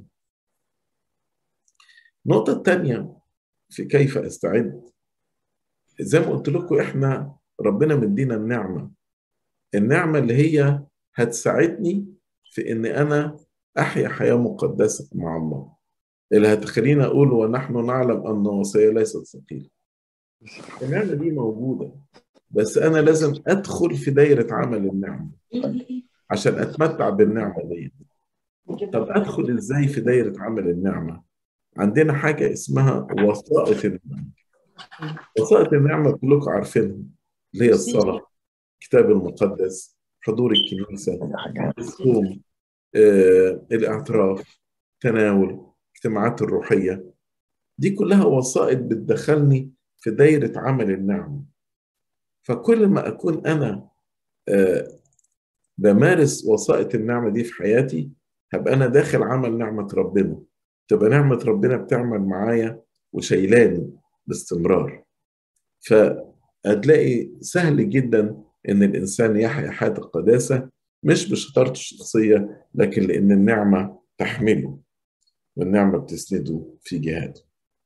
النقطة الثانية في كيف أستعد زي ما قلت لكم إحنا ربنا مدينا النعمة النعمة اللي هي هتساعدني في إن أنا أحيا حياة مقدسة مع الله اللي هتخليني أقول ونحن نعلم أن وصية ليست ثقيلة النعمة دي موجودة بس أنا لازم أدخل في دايرة عمل النعمة عشان أتمتع بالنعمة دي طب أدخل إزاي في دايرة عمل النعمة عندنا حاجة اسمها وسائط النعمة وسائط النعمة كلكم عارفينها اللي هي الصلاة الكتاب المقدس حضور الكنيسة الصوم آه، الاعتراف تناول اجتماعات الروحية دي كلها وسائط بتدخلني في دايرة عمل النعمة فكل ما أكون أنا آه، بمارس وسائط النعمة دي في حياتي هبقى أنا داخل عمل نعمة ربنا تبقى نعمة ربنا بتعمل معايا وشيلاني باستمرار فهتلاقي سهل جدا إن الإنسان يحيا حياة القداسة مش بشطارته الشخصية لكن لأن النعمة تحمله والنعمة بتسنده في جهاده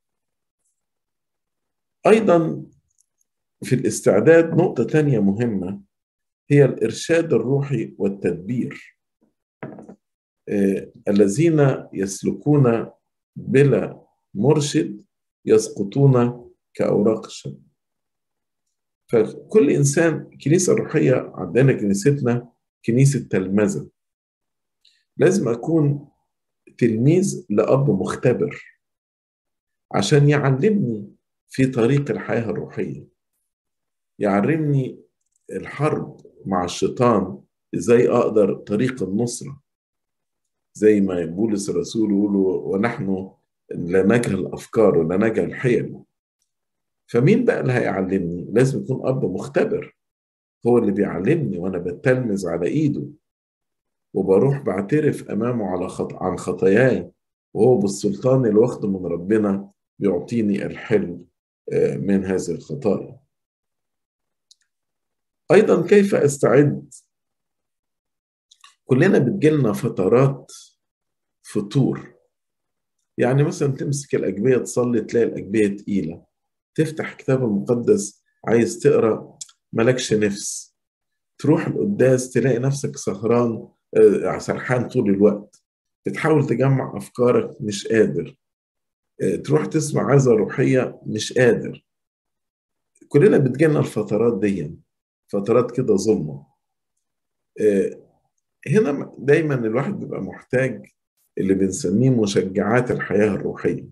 أيضا في الاستعداد نقطة تانية مهمة هي الإرشاد الروحي والتدبير آه، الذين يسلكون بلا مرشد يسقطون كأوراق الشمس فكل إنسان الكنيسة الروحية عندنا كنيستنا كنيسة تلمذة لازم أكون تلميذ لأب مختبر عشان يعلمني في طريق الحياة الروحية يعلمني الحرب مع الشيطان ازاي اقدر طريق النصرة زي ما بولس الرسول يقول ونحن لا نجهل الافكار ولا نجهل الحيل فمين بقى اللي هيعلمني لازم يكون اب مختبر هو اللي بيعلمني وانا بتلمذ على ايده وبروح بعترف امامه على خط... عن خطاياي وهو بالسلطان اللي واخده من ربنا بيعطيني الحل من هذه الخطايا ايضا كيف استعد كلنا بتجيلنا فترات فطور يعني مثلا تمسك الاجبيه تصلي تلاقي الاجبيه تقيله تفتح كتاب المقدس عايز تقرا ملكش نفس تروح القداس تلاقي نفسك سهران سرحان طول الوقت بتحاول تجمع افكارك مش قادر تروح تسمع عظة روحية مش قادر كلنا بتجينا الفترات دي فترات كده ظلمة هنا دايما الواحد بيبقى محتاج اللي بنسميه مشجعات الحياة الروحية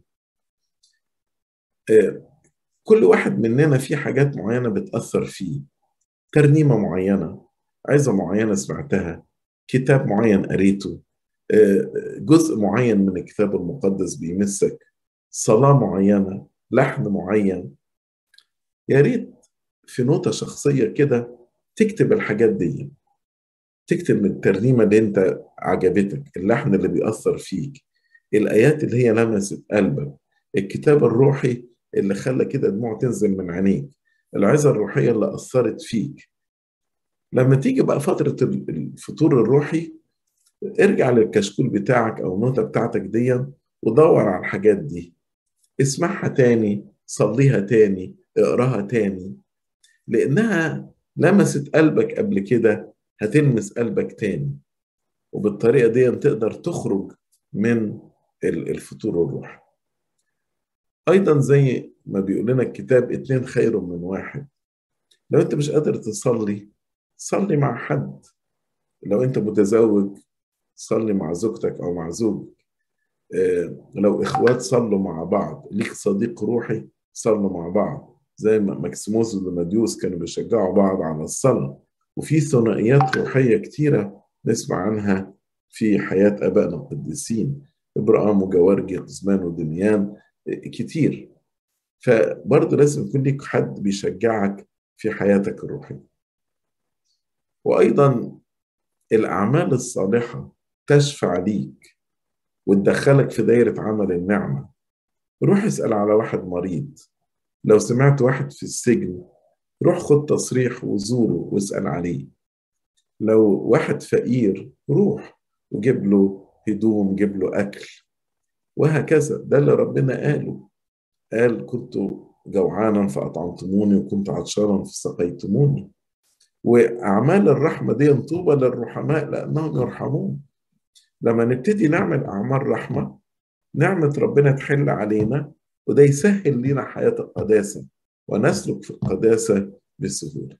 كل واحد مننا في حاجات معينة بتأثر فيه ترنيمة معينة عظة معينة سمعتها كتاب معين قريته جزء معين من الكتاب المقدس بيمسك صلاة معينة لحن معين يا ريت في نوتة شخصية كده تكتب الحاجات دي تكتب من الترنيمة اللي انت عجبتك اللحن اللي بيأثر فيك الآيات اللي هي لمست قلبك الكتاب الروحي اللي خلى كده دموع تنزل من عينيك العظة الروحية اللي أثرت فيك لما تيجي بقى فترة الفطور الروحي ارجع للكشكول بتاعك أو النوتة بتاعتك دي ودور على الحاجات دي اسمعها تاني صليها تاني اقراها تاني لأنها لمست قلبك قبل كده هتلمس قلبك تاني وبالطريقة دي تقدر تخرج من الفطور الروحي أيضا زي ما بيقول لنا الكتاب اتنين خير من واحد لو أنت مش قادر تصلي صلي مع حد لو أنت متزوج صلي مع زوجتك أو مع زوجك لو إخوات صلوا مع بعض ليك صديق روحي صلوا مع بعض زي ما ماكسيموس ودماديوس كانوا بيشجعوا بعض على الصلاة وفي ثنائيات روحية كتيرة نسمع عنها في حياة آبائنا القديسين إبراهام وجوارجي قزمان ودميان كتير فبرضه لازم يكون ليك حد بيشجعك في حياتك الروحية وأيضا الأعمال الصالحة تشفع ليك وتدخلك في دايرة عمل النعمة روح اسأل على واحد مريض لو سمعت واحد في السجن روح خد تصريح وزوره واسأل عليه لو واحد فقير روح وجيب له هدوم جيب له أكل وهكذا ده اللي ربنا قاله قال كنت جوعانا فأطعمتموني وكنت عطشانا فسقيتموني وأعمال الرحمة دي طوبى للرحماء لأنهم يرحمون لما نبتدي نعمل أعمال رحمة نعمة ربنا تحل علينا وده يسهل لنا حياة القداسة ونسلك في القداسة بسهولة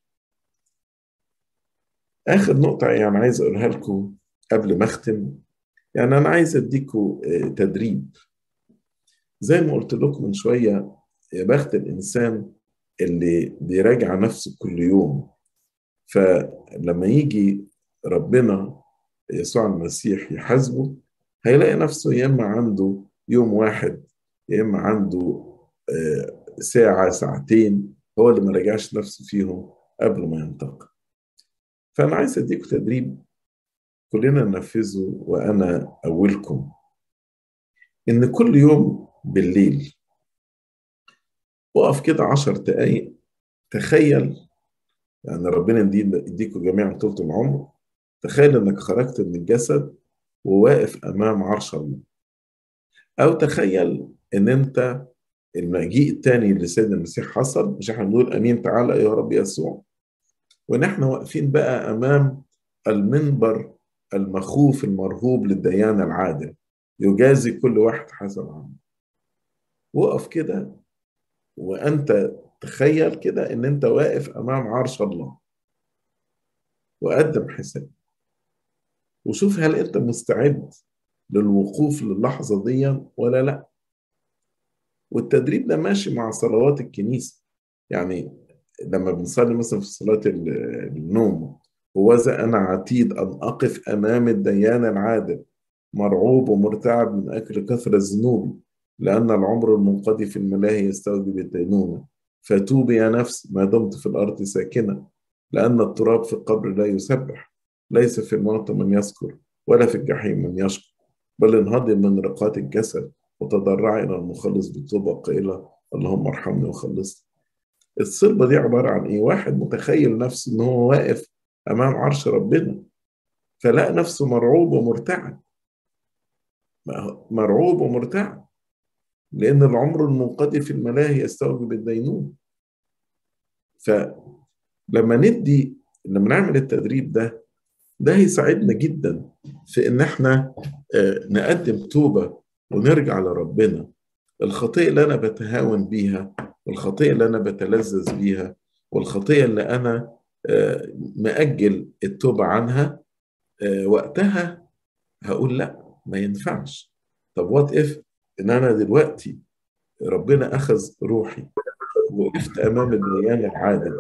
آخر نقطة يعني عايز أقولها لكم قبل ما أختم يعني أنا عايز أديكم تدريب زي ما قلت لكم من شوية يا بخت الإنسان اللي بيراجع نفسه كل يوم فلما يجي ربنا يسوع المسيح يحاسبه هيلاقي نفسه يا إما عنده يوم واحد يا إما عنده ساعة ساعتين هو اللي ما راجعش نفسه فيهم قبل ما ينتقل فأنا عايز أديكم تدريب كلنا ننفذه وأنا أولكم إن كل يوم بالليل وقف كده عشر دقايق تخيل يعني ربنا يديكم جميعا طولة العمر تخيل إنك خرجت من الجسد وواقف أمام عرش الله أو تخيل إن أنت المجيء الثاني لسيدنا المسيح حصل مش احنا بنقول امين تعالى يا رب يسوع ونحن واقفين بقى امام المنبر المخوف المرهوب للديان العادل يجازي كل واحد حسب عمله وقف كده وانت تخيل كده ان انت واقف امام عرش الله وقدم حساب وشوف هل انت مستعد للوقوف للحظه دي ولا لا والتدريب ده ماشي مع صلوات الكنيسه يعني لما بنصلي مثلا في صلاه النوم هوذا انا عتيد ان اقف امام الديان العادل مرعوب ومرتعب من اجل كثره ذنوبي لان العمر المنقضي في الملاهي يستوجب الدينونه فتوبي يا نفس ما دمت في الارض ساكنه لان التراب في القبر لا يسبح ليس في الموت من يذكر ولا في الجحيم من يشكر بل انهضي من رقات الجسد وتضرعي الى المخلص بالتوبه قائله اللهم ارحمني وخلصني. الصلبه دي عباره عن ايه؟ واحد متخيل نفسه ان هو واقف امام عرش ربنا فلقى نفسه مرعوب ومرتعب. مرعوب ومرتعب لان العمر المنقضي في الملاهي يستوجب الدينون. فلما ندي لما نعمل التدريب ده ده هيساعدنا جدا في ان احنا نقدم توبه ونرجع لربنا الخطيئة اللي أنا بتهاون بيها والخطيئة اللي أنا بتلذذ بيها والخطيئة اللي أنا مأجل التوبة عنها وقتها هقول لا ما ينفعش طب وات اف ان انا دلوقتي ربنا اخذ روحي وقفت امام الديان العادل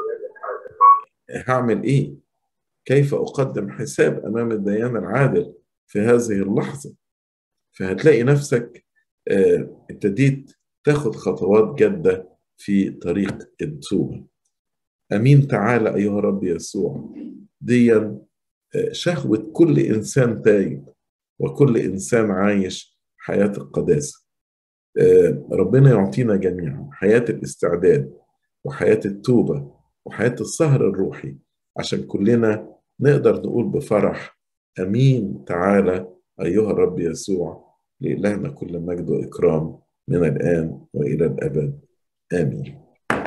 هعمل ايه كيف اقدم حساب امام الديان العادل في هذه اللحظه فهتلاقي نفسك ابتديت تاخد خطوات جادة في طريق التوبة أمين تعالى أيها رب يسوع دي شهوة كل إنسان تايب وكل إنسان عايش حياة القداسة ربنا يعطينا جميعا حياة الاستعداد وحياة التوبة وحياة السهر الروحي عشان كلنا نقدر نقول بفرح أمين تعالى أيها الرب يسوع لإلهنا كل مجد وإكرام من الآن وإلى الأبد آمين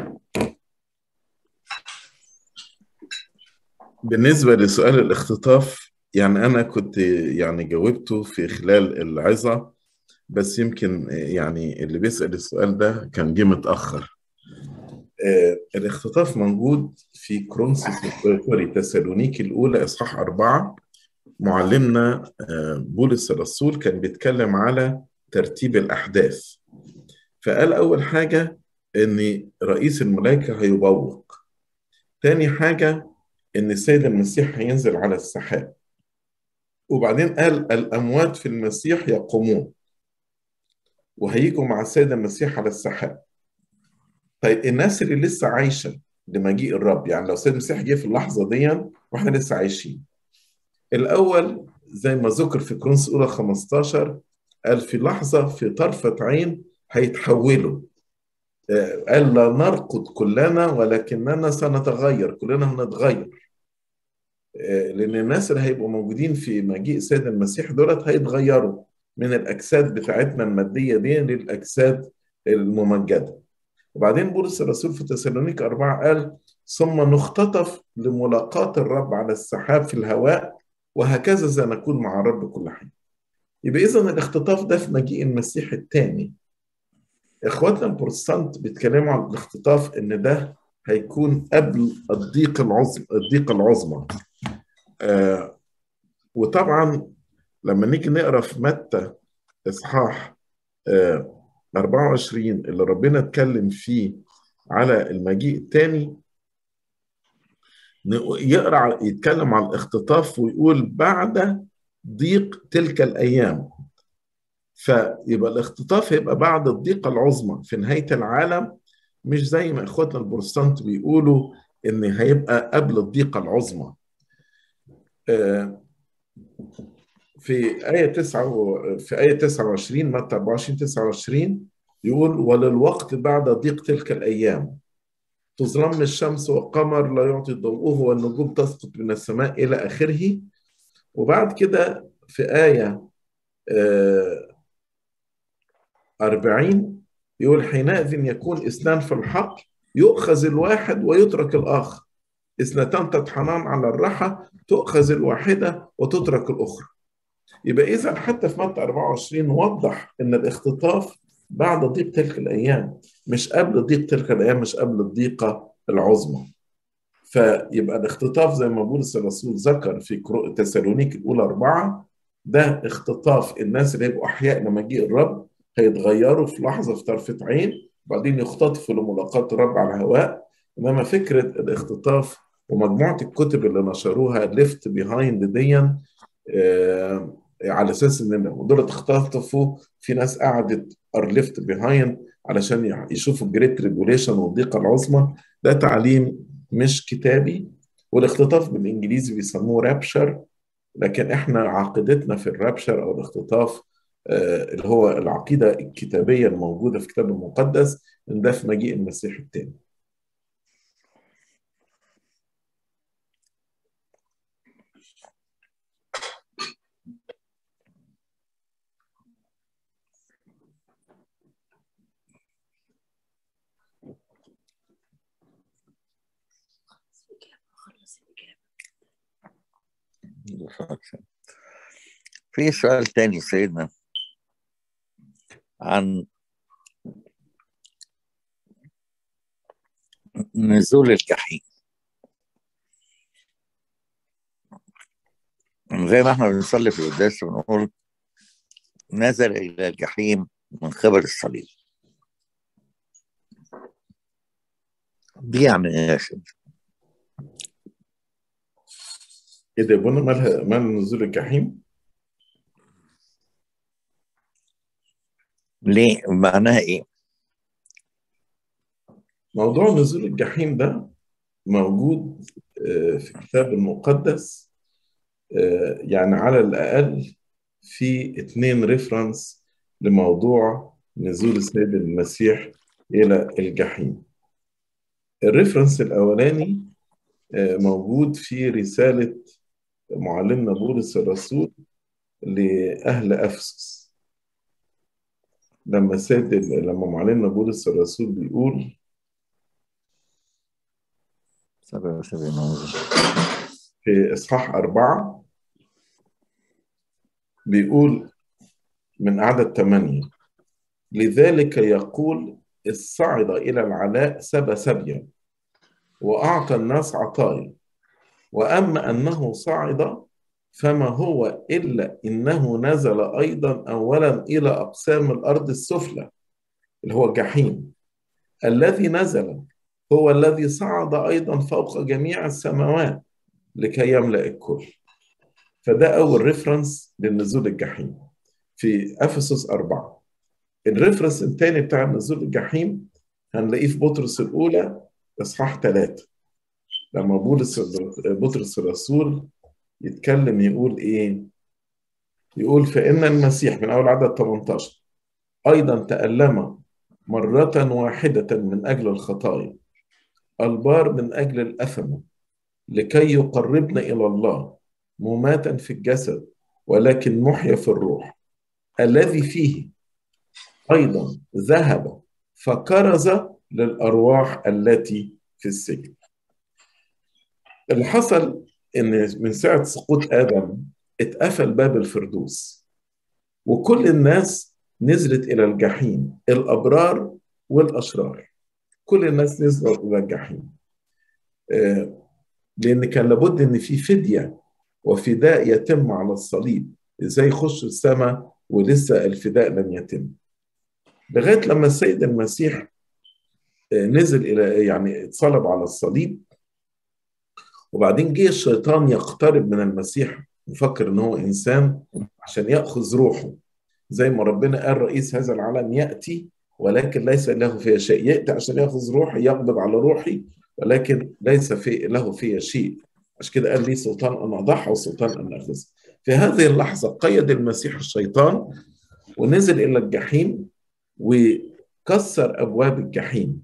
بالنسبة لسؤال الاختطاف يعني أنا كنت يعني جاوبته في خلال العظة بس يمكن يعني اللي بيسأل السؤال ده كان جه متأخر آه الاختطاف موجود في كرونسوس سوري تسالونيكي الأولى إصحاح أربعة معلمنا بولس الرسول كان بيتكلم على ترتيب الأحداث فقال أول حاجة إن رئيس الملائكة هيبوق تاني حاجة إن السيد المسيح هينزل على السحاب وبعدين قال الأموات في المسيح يقومون وهيجوا مع السيد المسيح على السحاب طيب الناس اللي لسه عايشة لمجيء الرب يعني لو السيد المسيح جه في اللحظة دي واحنا لسه عايشين الأول زي ما ذكر في كرونس أولى 15 قال في لحظة في طرفة عين هيتحولوا قال لا نرقد كلنا ولكننا سنتغير كلنا هنتغير لأن الناس اللي هيبقوا موجودين في مجيء سيد المسيح دولت هيتغيروا من الأجساد بتاعتنا المادية دي للأجساد الممجدة وبعدين بولس الرسول في تسالونيك أربعة قال ثم نختطف لملاقاة الرب على السحاب في الهواء وهكذا سنكون مع الرب كل حين يبقى إذا الاختطاف ده في مجيء المسيح الثاني إخواتنا البروتستانت بيتكلموا عن الاختطاف إن ده هيكون قبل الضيق العظمى الضيقة العظمى آه وطبعا لما نيجي نقرا في متى اصحاح آه 24 اللي ربنا اتكلم فيه على المجيء الثاني يقرا يتكلم عن الاختطاف ويقول بعد ضيق تلك الايام فيبقى الاختطاف هيبقى بعد الضيقه العظمى في نهايه العالم مش زي ما اخواتنا البروتستانت بيقولوا ان هيبقى قبل الضيقه العظمى في آية 9 في آية 29 متى 24 29 يقول وللوقت بعد ضيق تلك الأيام تظلم الشمس والقمر لا يعطي ضوءه والنجوم تسقط من السماء إلى آخره وبعد كده في آية 40 يقول حينئذ يكون اثنان في الحق يؤخذ الواحد ويترك الآخر اثنتان تطحنان على الرحى تؤخذ الواحدة وتترك الأخرى يبقى إذا حتى في متى 24 وضح إن الاختطاف بعد ضيق تلك الأيام مش قبل ضيق تلك الأيام مش قبل الضيقة العظمى فيبقى الاختطاف زي ما بولس الرسول ذكر في تسالونيك الأولى أربعة ده اختطاف الناس اللي هيبقوا أحياء لمجيء الرب هيتغيروا في لحظة في طرفة عين بعدين يختطفوا لملاقاة الرب على الهواء إنما فكرة الاختطاف ومجموعة الكتب اللي نشروها ليفت بيهايند ديا آه على اساس ان دول اختطفوا في ناس قعدت ار ليفت بيهايند علشان يشوفوا الجريت ريجوليشن والضيقه العظمى ده تعليم مش كتابي والاختطاف بالانجليزي بيسموه رابشر لكن احنا عقيدتنا في الرابشر او الاختطاف آه اللي هو العقيده الكتابيه الموجوده في الكتاب المقدس ان ده في مجيء المسيح الثاني في سؤال تاني سيدنا عن نزول الجحيم زي ما احنا بنصلي في القداس ونقول نزل الى الجحيم من قبل الصليب دي يعني ايه يا سيدي؟ ايه ده يبقى مالها مال نزول الجحيم؟ ليه معناها ايه؟ موضوع نزول الجحيم ده موجود في الكتاب المقدس يعني على الأقل في اتنين ريفرنس لموضوع نزول السيد المسيح إلى الجحيم الريفرنس الأولاني موجود في رسالة معلمنا بولس الرسول لأهل أفسس لما سيد لما معلمنا بولس الرسول بيقول في إصحاح أربعة بيقول من عدد ثمانية لذلك يقول الصعد إلى العلاء سبى سبيا وأعطى الناس عطايا وأما أنه صعد فما هو إلا إنه نزل أيضا أولا إلى أقسام الأرض السفلى اللي هو الجحيم الذي نزل هو الذي صعد أيضا فوق جميع السماوات لكي يملأ الكل فده أول ريفرنس للنزول الجحيم في أفسس أربعة الريفرنس الثاني بتاع نزول الجحيم هنلاقيه في بطرس الأولى إصحاح ثلاثة لما بولس بطرس الرسول يتكلم يقول إيه؟ يقول فإن المسيح من أول عدد 18 أيضا تألم مرة واحدة من أجل الخطايا البار من أجل الأثم لكي يقربنا إلى الله مماتا في الجسد ولكن محيا في الروح الذي فيه أيضا ذهب فكرز للأرواح التي في السجن اللي حصل إن من ساعة سقوط آدم اتقفل باب الفردوس وكل الناس نزلت إلى الجحيم الأبرار والأشرار كل الناس نزلوا إلى الجحيم آه لأن كان لابد إن في فدية وفداء يتم على الصليب إزاي يخش السماء ولسه الفداء لم يتم لغايه لما السيد المسيح نزل الى يعني اتصلب على الصليب وبعدين جه الشيطان يقترب من المسيح يفكر ان هو انسان عشان ياخذ روحه زي ما ربنا قال رئيس هذا العالم ياتي ولكن ليس له فيها شيء ياتي عشان ياخذ روحي يقبض على روحي ولكن ليس في له فيها شيء عشان كده قال لي سلطان ان اضحى وسلطان ان اخذ في هذه اللحظه قيد المسيح الشيطان ونزل الى الجحيم وكسر ابواب الجحيم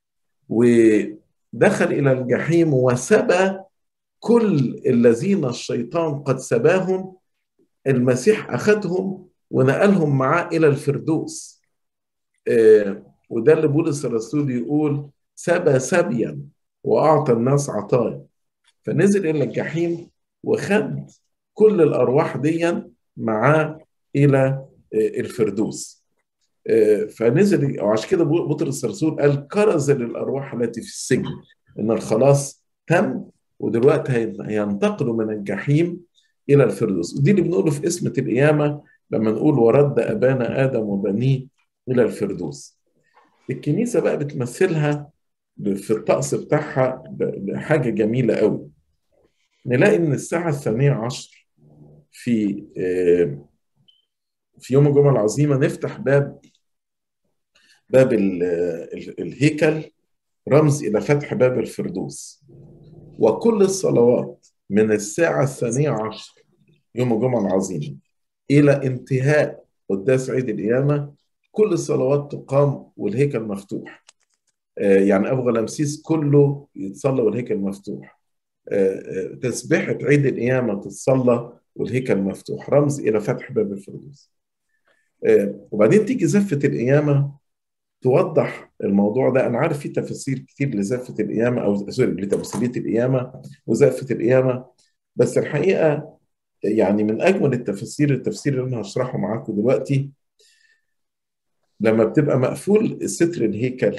ودخل الى الجحيم وسبى كل الذين الشيطان قد سباهم المسيح اخذهم ونقلهم معاه الى الفردوس آه وده اللي بولس الرسول يقول سبى سبيا واعطى الناس عطايا فنزل الى الجحيم وخد كل الارواح دي معاه الى آه الفردوس آه فنزل وعشان كده بطرس الرسول قال كرز للارواح التي في السجن ان الخلاص تم ودلوقتي هينتقلوا من الجحيم الى الفردوس ودي اللي بنقوله في اسمة القيامة لما نقول ورد ابانا ادم وبنيه الى الفردوس الكنيسة بقى بتمثلها في الطقس بتاعها بحاجة جميلة قوي نلاقي ان الساعة الثانية عشر في في يوم الجمعة العظيمة نفتح باب باب الهيكل رمز إلى فتح باب الفردوس وكل الصلوات من الساعة الثانية عشر يوم الجمعة العظيمة إلى انتهاء قداس عيد القيامة كل الصلوات تقام والهيكل مفتوح يعني أبو غلامسيس كله يتصلى والهيكل مفتوح تسبيحة عيد القيامة تتصلى والهيكل مفتوح رمز إلى فتح باب الفردوس وبعدين تيجي زفة القيامة توضح الموضوع ده انا عارف في تفاسير كتير لزفه القيامه او سوري لتمثيليه القيامه وزفه القيامه بس الحقيقه يعني من اجمل التفاسير التفسير اللي انا هشرحه معاكم دلوقتي لما بتبقى مقفول ستر الهيكل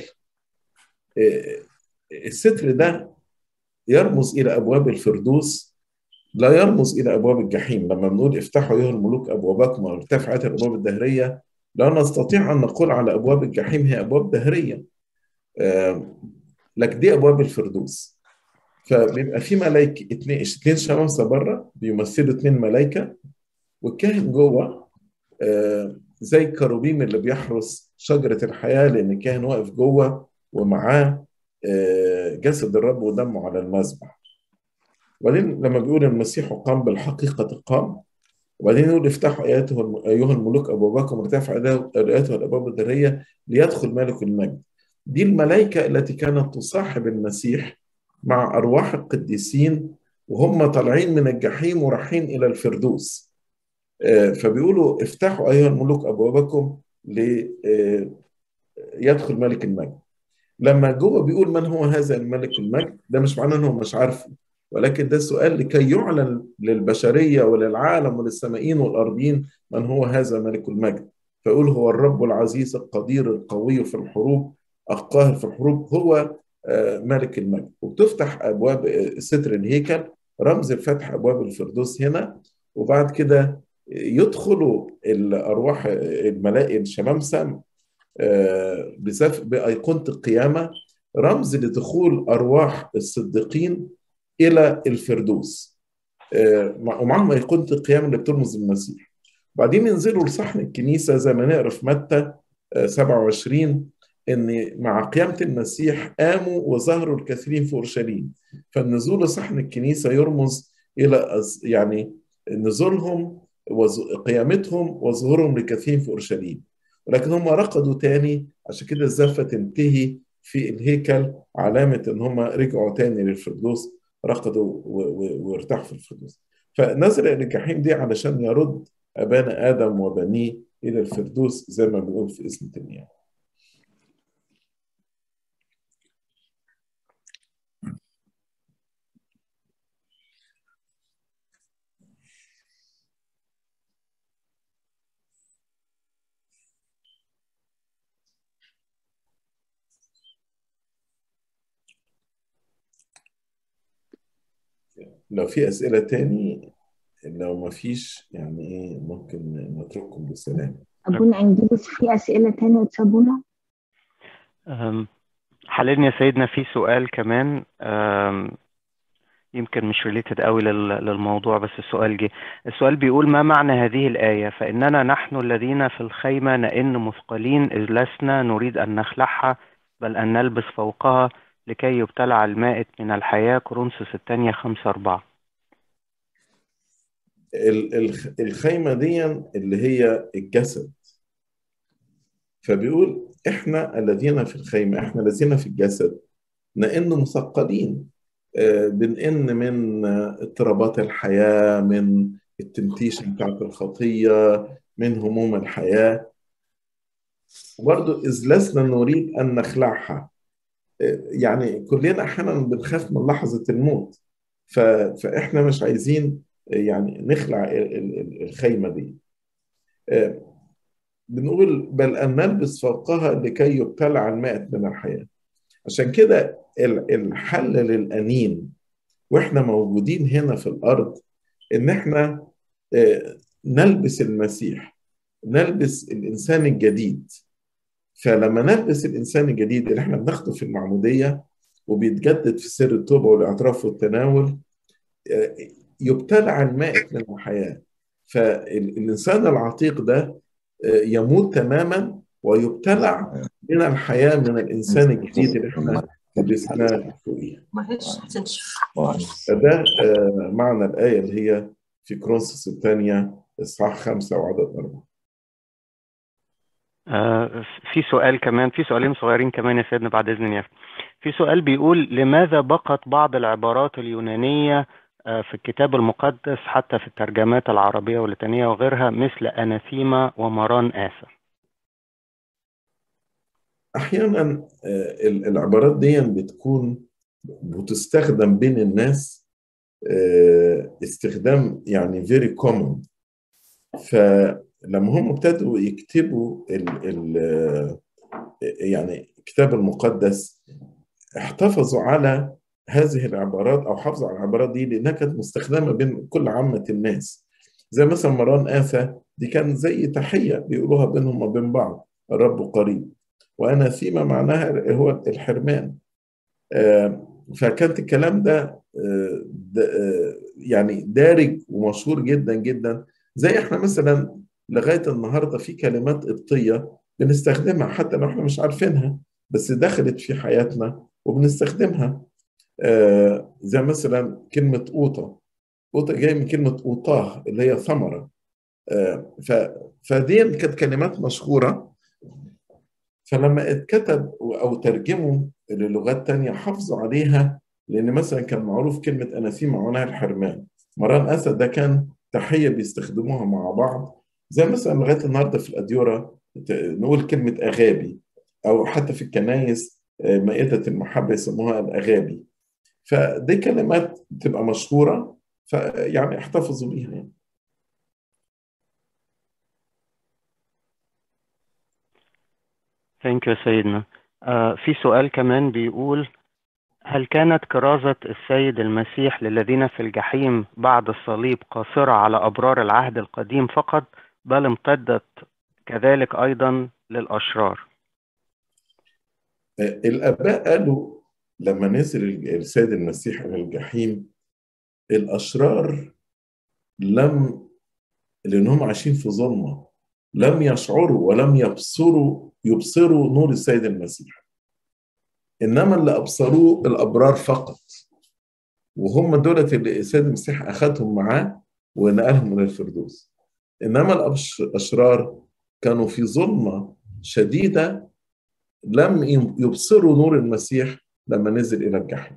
الستر ده يرمز الى ابواب الفردوس لا يرمز الى ابواب الجحيم لما بنقول افتحوا ايها الملوك ابوابكم وارتفعت الابواب الدهريه لا نستطيع أن نقول على أبواب الجحيم هي أبواب دهرية آه لكن دي أبواب الفردوس فبيبقى في ملايكة اتنين اتنين شمامسة بره بيمثلوا اتنين ملايكة والكاهن جوه آه زي الكروبيم اللي بيحرس شجرة الحياة لأن الكاهن واقف جوه ومعاه آه جسد الرب ودمه على المذبح وبعدين لما بيقول المسيح قام بالحقيقة قام وبعدين يقول افتحوا اياته ايها الملوك ابوابكم ارتفع اياته الابواب الدهريه ليدخل ملك المجد. دي الملائكه التي كانت تصاحب المسيح مع ارواح القديسين وهم طالعين من الجحيم ورايحين الى الفردوس. فبيقولوا افتحوا ايها الملوك ابوابكم ليدخل ملك المجد. لما جوه بيقول من هو هذا الملك المجد ده مش معناه انه مش عارفه ولكن ده سؤال لكي يعلن للبشرية وللعالم وللسمائين والأرضين من هو هذا ملك المجد فيقول هو الرب العزيز القدير القوي في الحروب القاهر في الحروب هو ملك المجد وبتفتح أبواب ستر الهيكل رمز الفتح أبواب الفردوس هنا وبعد كده يدخلوا الأرواح الملائكة الشمامسة بأيقونة القيامة رمز لدخول أرواح الصديقين الى الفردوس ومعهم ايقونه القيامه اللي بترمز المسيح بعدين ينزلوا لصحن الكنيسه زي ما نقرا في متى 27 ان مع قيامه المسيح قاموا وظهروا الكثيرين في اورشليم فالنزول لصحن الكنيسه يرمز الى يعني نزولهم وقيامتهم وظهورهم لكثيرين في اورشليم ولكن هم رقدوا تاني عشان كده الزفه تنتهي في الهيكل علامه ان هم رجعوا تاني للفردوس رقدوا وارتاحوا في الفردوس فنزل الى الجحيم دي علشان يرد ابانا ادم وبنيه الى الفردوس زي ما بنقول في اسم القيامه لو في أسئلة تاني لو ما فيش يعني إيه ممكن نترككم بسلام أبونا إنجليز في أسئلة تانية وتسابونا أم، حاليا يا سيدنا في سؤال كمان أم، يمكن مش ريليتد قوي لل- للموضوع بس السؤال جه السؤال بيقول ما معنى هذه الآية فإننا نحن الذين في الخيمة نئن مثقلين إذ لسنا نريد أن نخلعها بل أن نلبس فوقها لكي يبتلع المائت من الحياة كورنثوس الثانية خمسة أربعة ال- ال- الخيمة دي اللي هي الجسد فبيقول احنا الذين في الخيمة احنا الذين في الجسد نئن مثقلين آه، بنئن من آه، اضطرابات الحياة من التمتيشن بتاعت الخطية من هموم الحياة وبرضه إذ لسنا نريد أن نخلعها آه، يعني كلنا أحيانا بنخاف من لحظة الموت ف- فإحنا مش عايزين آه، يعني نخلع ال- ال- ال- الخيمة دي آه، بنقول بل أن نلبس فوقها لكي يبتلع المائت من الحياة عشان كده ال- الحل للأنين واحنا موجودين هنا في الأرض إن احنا آه، نلبس المسيح نلبس الإنسان الجديد فلما نلبس الإنسان الجديد اللي احنا بناخده في المعمودية وبيتجدد في سر التوبة والاعتراف والتناول آه، يبتلع المائت من الحياة فالإنسان العتيق ده آه، يموت تماما ويبتلع من الحياة من الإنسان الجديد اللي احنا لبسناه فوقيه معلش هتنشف فده آه، معنى الآية اللي هي في كرونسوس الثانية إصحاح خمسة وعدد أربعة آه، في سؤال كمان في سؤالين صغيرين كمان يا سيدنا بعد إذن يافا في سؤال بيقول لماذا بقت بعض العبارات اليونانية آه، في الكتاب المقدس حتى في الترجمات العربية واللاتينية وغيرها مثل أناثيما ومران آسى أحيانا آه، ال- العبارات دي بتكون بتستخدم بين الناس آه، استخدام يعني very common فلما هم ابتدوا يكتبوا ال ال يعني الكتاب المقدس احتفظوا على هذه العبارات او حافظوا على العبارات دي لانها كانت مستخدمه بين كل عامه الناس زي مثلا مران آفة دي كان زي تحيه بيقولوها بينهم وبين بعض الرب قريب وانا فيما معناها هو الحرمان آه، فكانت الكلام ده آه، ده، آه، يعني دارج ومشهور جدا جدا زي احنا مثلا لغايه النهارده في كلمات قبطيه بنستخدمها حتى لو احنا مش عارفينها بس دخلت في حياتنا وبنستخدمها آه، زي مثلا كلمه قوطه قوطه جايه من كلمه قوطاه اللي هي ثمره آه، ف- فدي كانت كلمات مشهوره فلما اتكتب او ترجموا للغات تانية حافظوا عليها لان مثلا كان معروف كلمه اناثيم معناها الحرمان مران اسد ده كان تحيه بيستخدموها مع بعض زي مثلا لغايه النهارده في الاديوره ت- نقول كلمه اغابي او حتى في الكنايس آه، مائده المحبه يسموها الاغابي فدي كلمات بتبقى مشهوره فيعني احتفظوا بيها يعني ثانك يو سيدنا آه، في سؤال كمان بيقول هل كانت كرازة السيد المسيح للذين في الجحيم بعد الصليب قاصرة على أبرار العهد القديم فقط بل امتدت كذلك أيضا للأشرار آه، الاباء قالوا لما نزل السيد المسيح الى الجحيم الاشرار لم لانهم عايشين في ظلمه لم يشعروا ولم يبصروا يبصروا نور السيد المسيح انما اللي ابصروه الابرار فقط وهم دولت اللي السيد المسيح اخذهم معاه ونقلهم الى الفردوس انما الأبش- الاشرار كانوا في ظلمه شديده لم يبصروا نور المسيح لما نزل الى الجحيم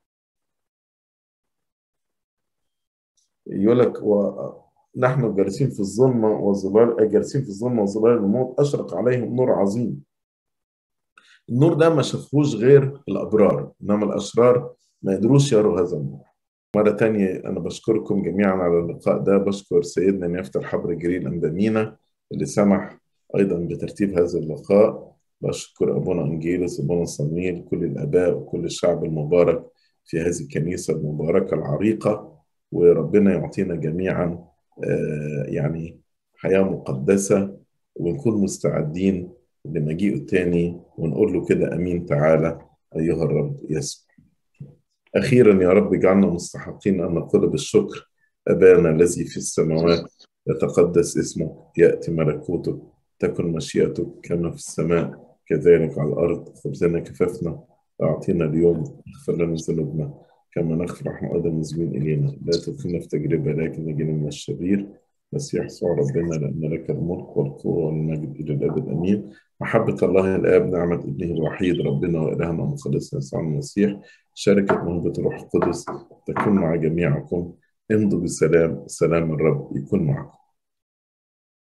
يقول لك ونحن جالسين في الظلمه وظلال جالسين في الظلمه وظلال الموت اشرق عليهم نور عظيم النور ده ما شافوش غير الابرار انما الاشرار ما يقدروش يروا هذا النور مرة تانية أنا بشكركم جميعا على اللقاء ده بشكر سيدنا نيافة الحبر جريل أندمينا اللي سمح أيضا بترتيب هذا اللقاء بشكر أبونا أنجيلوس أبونا صميل كل الآباء وكل الشعب المبارك في هذه الكنيسة المباركة العريقة وربنا يعطينا جميعا آه، يعني حياة مقدسة ونكون مستعدين لمجيئه التاني ونقول له كده امين تعالى ايها الرب يسوع اخيرا يا رب اجعلنا مستحقين ان نقول بالشكر ابانا الذي في السماوات يتقدس اسمك ياتي ملكوتك تكن مشيئتك كما في السماء كذلك على الارض خبزنا كفافنا اعطينا اليوم اغفر لنا ذنوبنا كما نغفر نحن ايضا المذنبين الينا لا تدخلنا في تجربه لكن نجينا من الشرير مسيح يسوع ربنا لأن لك الملك والقوة والمجد إلى الأبد أمين محبة الله الآب نعمة ابنه الوحيد ربنا وإلهنا ومخلصنا يسوع المسيح شركة موهبة الروح القدس تكون مع جميعكم امضوا بسلام سلام الرب يكون معكم